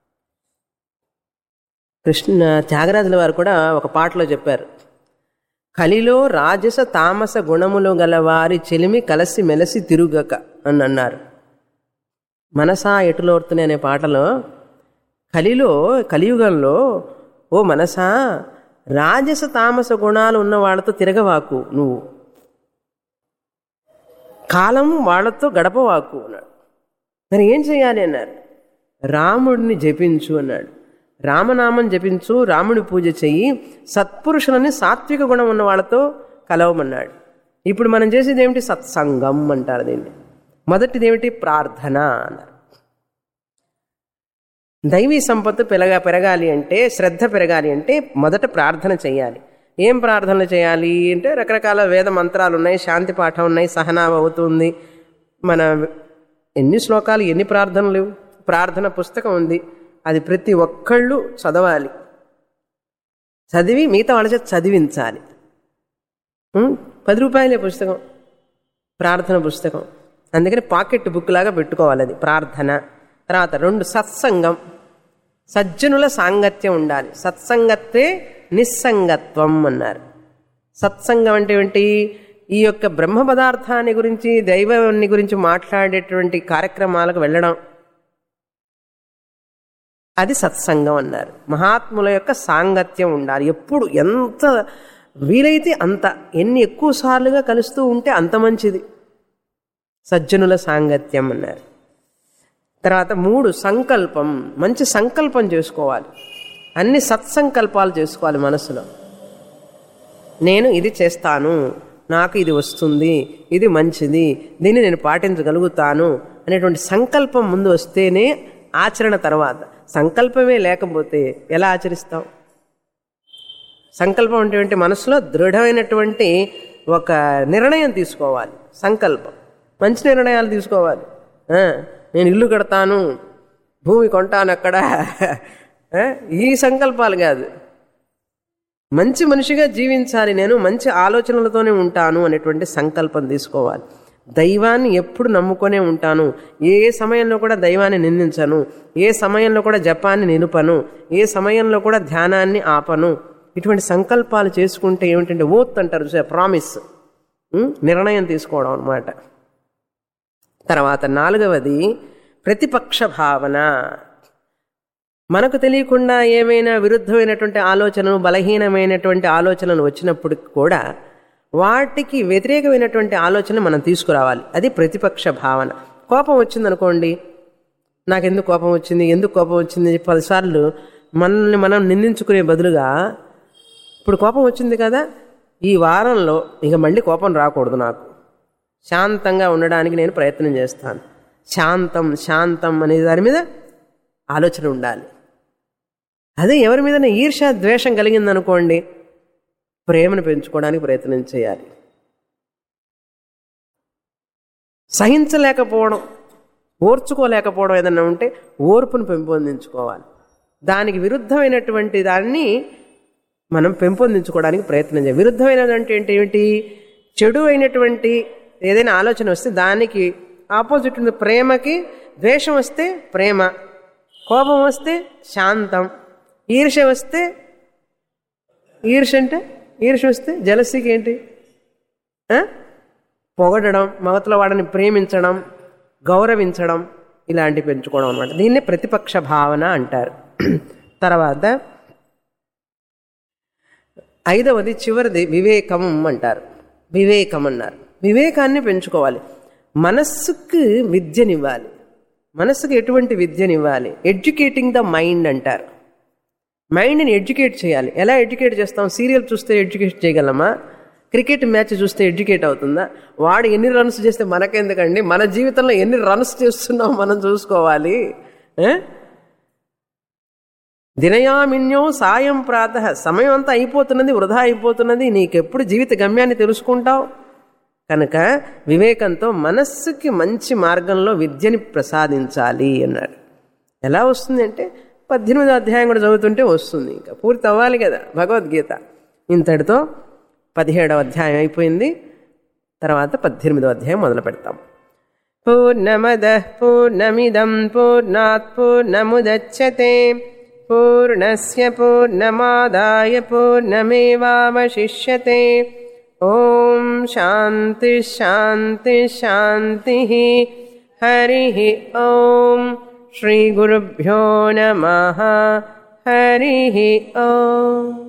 [SPEAKER 1] కృష్ణ త్యాగరాజుల వారు కూడా ఒక పాటలో చెప్పారు కలిలో రాజస తామస గుణములు గల వారి చెలిమి కలసి మెలసి తిరుగక అని అన్నారు మనసా ఎటులోర్తునే అనే పాటలో కలిలో కలియుగంలో ఓ మనసా రాజస తామస గుణాలు ఉన్న వాళ్ళతో తిరగవాకు నువ్వు కాలం వాళ్ళతో గడపవాకు అన్నాడు మరి ఏం చేయాలి అన్నారు రాముడిని జపించు అన్నాడు రామనామం జపించు రాముడి పూజ చెయ్యి సత్పురుషులని సాత్విక గుణం ఉన్న వాళ్ళతో కలవమన్నాడు ఇప్పుడు మనం చేసేది ఏమిటి సత్సంగం అంటారు దీన్ని మొదటిది ఏమిటి ప్రార్థన అన్నారు దైవీ సంపత్తు పెరగా పెరగాలి అంటే శ్రద్ధ పెరగాలి అంటే మొదట ప్రార్థన చేయాలి ఏం ప్రార్థనలు చేయాలి అంటే రకరకాల వేద మంత్రాలు ఉన్నాయి శాంతి పాఠం ఉన్నాయి సహనావ అవుతుంది మన ఎన్ని శ్లోకాలు ఎన్ని ప్రార్థనలు ప్రార్థన పుస్తకం ఉంది అది ప్రతి ఒక్కళ్ళు చదవాలి చదివి మిగతా వాళ్ళ చేత చదివించాలి ఉం? పది రూపాయలే పుస్తకం ప్రార్థన పుస్తకం అందుకని పాకెట్ బుక్ లాగా పెట్టుకోవాలి అది ప్రార్థన తర్వాత రెండు సత్సంగం సజ్జనుల సాంగత్యం ఉండాలి సత్సంగత్వే నిస్సంగత్వం అన్నారు సత్సంగం అంటే ఏంటి ఈ యొక్క బ్రహ్మ పదార్థాన్ని గురించి దైవాన్ని గురించి మాట్లాడేటువంటి కార్యక్రమాలకు వెళ్ళడం అది సత్సంగం అన్నారు మహాత్ముల యొక్క సాంగత్యం ఉండాలి ఎప్పుడు ఎంత వీలైతే అంత ఎన్ని ఎక్కువ సార్లుగా కలుస్తూ ఉంటే అంత మంచిది సజ్జనుల సాంగత్యం అన్నారు తర్వాత మూడు సంకల్పం మంచి సంకల్పం చేసుకోవాలి అన్ని సత్సంకల్పాలు చేసుకోవాలి మనసులో నేను ఇది చేస్తాను నాకు ఇది వస్తుంది ఇది మంచిది దీన్ని నేను పాటించగలుగుతాను అనేటువంటి సంకల్పం ముందు వస్తేనే ఆచరణ తర్వాత సంకల్పమే లేకపోతే ఎలా ఆచరిస్తాం సంకల్పం అంటే ఏంటి? మనసులో దృఢమైనటువంటి ఒక నిర్ణయం తీసుకోవాలి సంకల్పం మంచి నిర్ణయాలు తీసుకోవాలి ఆ, నేను ఇల్లు కడతాను భూమి కొంటాను అక్కడ ఆ, ఈ సంకల్పాలు కాదు మంచి మనిషిగా జీవించాలి నేను మంచి ఆలోచనలతోనే ఉంటాను అనేటువంటి సంకల్పం తీసుకోవాలి దైవాన్ని ఎప్పుడు నమ్ముకొనే ఉంటాను ఏ సమయంలో కూడా దైవాన్ని నిందించను ఏ సమయంలో కూడా జపాన్ని నిలుపను ఏ సమయంలో కూడా ధ్యానాన్ని ఆపను ఇటువంటి సంకల్పాలు చేసుకుంటే ఏమిటంటే ఓత్ అంటారు చూసా ప్రామిస్ నిర్ణయం తీసుకోవడం అన్నమాట తర్వాత నాలుగవది ప్రతిపక్ష భావన మనకు తెలియకుండా ఏమైనా విరుద్ధమైనటువంటి ఆలోచనలు బలహీనమైనటువంటి ఆలోచనలు వచ్చినప్పటికి కూడా వాటికి వ్యతిరేకమైనటువంటి ఆలోచన మనం తీసుకురావాలి అది ప్రతిపక్ష భావన కోపం వచ్చిందనుకోండి నాకెందుకు కోపం వచ్చింది ఎందుకు కోపం వచ్చింది అని పదిసార్లు మనల్ని మనం నిందించుకునే బదులుగా ఇప్పుడు కోపం వచ్చింది కదా ఈ వారంలో ఇక మళ్ళీ కోపం రాకూడదు నాకు శాంతంగా ఉండడానికి నేను ప్రయత్నం చేస్తాను శాంతం శాంతం అనే దాని మీద ఆలోచన ఉండాలి అదే ఎవరి మీద ఈర్ష్య ద్వేషం కలిగిందనుకోండి ప్రేమను పెంచుకోవడానికి ప్రయత్నం చేయాలి సహించలేకపోవడం ఓర్చుకోలేకపోవడం ఏదన్నా ఉంటే ఓర్పును పెంపొందించుకోవాలి దానికి విరుద్ధమైనటువంటి దాన్ని మనం పెంపొందించుకోవడానికి ప్రయత్నం చేయాలి విరుద్ధమైనదంటే ఏంటి ఏమిటి చెడు అయినటువంటి ఏదైనా ఆలోచన వస్తే దానికి ఆపోజిట్ ఉంది ప్రేమకి ద్వేషం వస్తే ప్రేమ కోపం వస్తే శాంతం ఈర్ష్య వస్తే ఈర్ష్య అంటే ఈర్ష్య వస్తే జలసికి ఏంటి ఆ? పొగడడం మగతల వాడిని ప్రేమించడం గౌరవించడం ఇలాంటివి పెంచుకోవడం అనమాట దీన్నే ప్రతిపక్ష భావన అంటారు తర్వాత ఐదవది చివరిది వివేకం అంటారు వివేకం అన్నారు వివేకాన్ని పెంచుకోవాలి మనస్సుకు విద్యనివ్వాలి మనస్సుకు ఎటువంటి విద్యనివ్వాలి ఎడ్యుకేటింగ్ ద మైండ్ అంటారు మైండ్ని ఎడ్యుకేట్ చేయాలి ఎలా ఎడ్యుకేట్ చేస్తాం సీరియల్ చూస్తే ఎడ్యుకేట్ చేయగలమా క్రికెట్ మ్యాచ్ చూస్తే ఎడ్యుకేట్ అవుతుందా వాడు ఎన్ని రన్స్ చేస్తే మనకెందుకండి మన జీవితంలో ఎన్ని రన్స్ చేస్తున్నాం మనం చూసుకోవాలి ఏ? దినయామిన్యో సాయం ప్రాత సమయం అంతా అయిపోతున్నది వృధా అయిపోతున్నది నీకెప్పుడు జీవిత గమ్యాన్ని తెలుసుకుంటావు కనుక వివేకంతో మనస్సుకి మంచి మార్గంలో విద్యని ప్రసాదించాలి అన్నాడు ఎలా వస్తుంది అంటే పద్దెనిమిదో అధ్యాయం కూడా చదువుతుంటే వస్తుంది ఇంకా పూర్తి అవ్వాలి కదా భగవద్గీత ఇంతటితో పదిహేడవ అధ్యాయం అయిపోయింది తర్వాత పద్దెనిమిదో అధ్యాయం మొదలు పెడతాం పూర్ణమద పూర్ణమిదం పూర్ణాత్ పూర్ణముదచ్చతే పూర్ణస్య పూర్ణమాదాయ పూర్ణమేవావశిష్యతే ఓం శాంతి శాంతి శాంతి హరి ఓం శ్రీ గురుభ్యో నమ హరి ఓం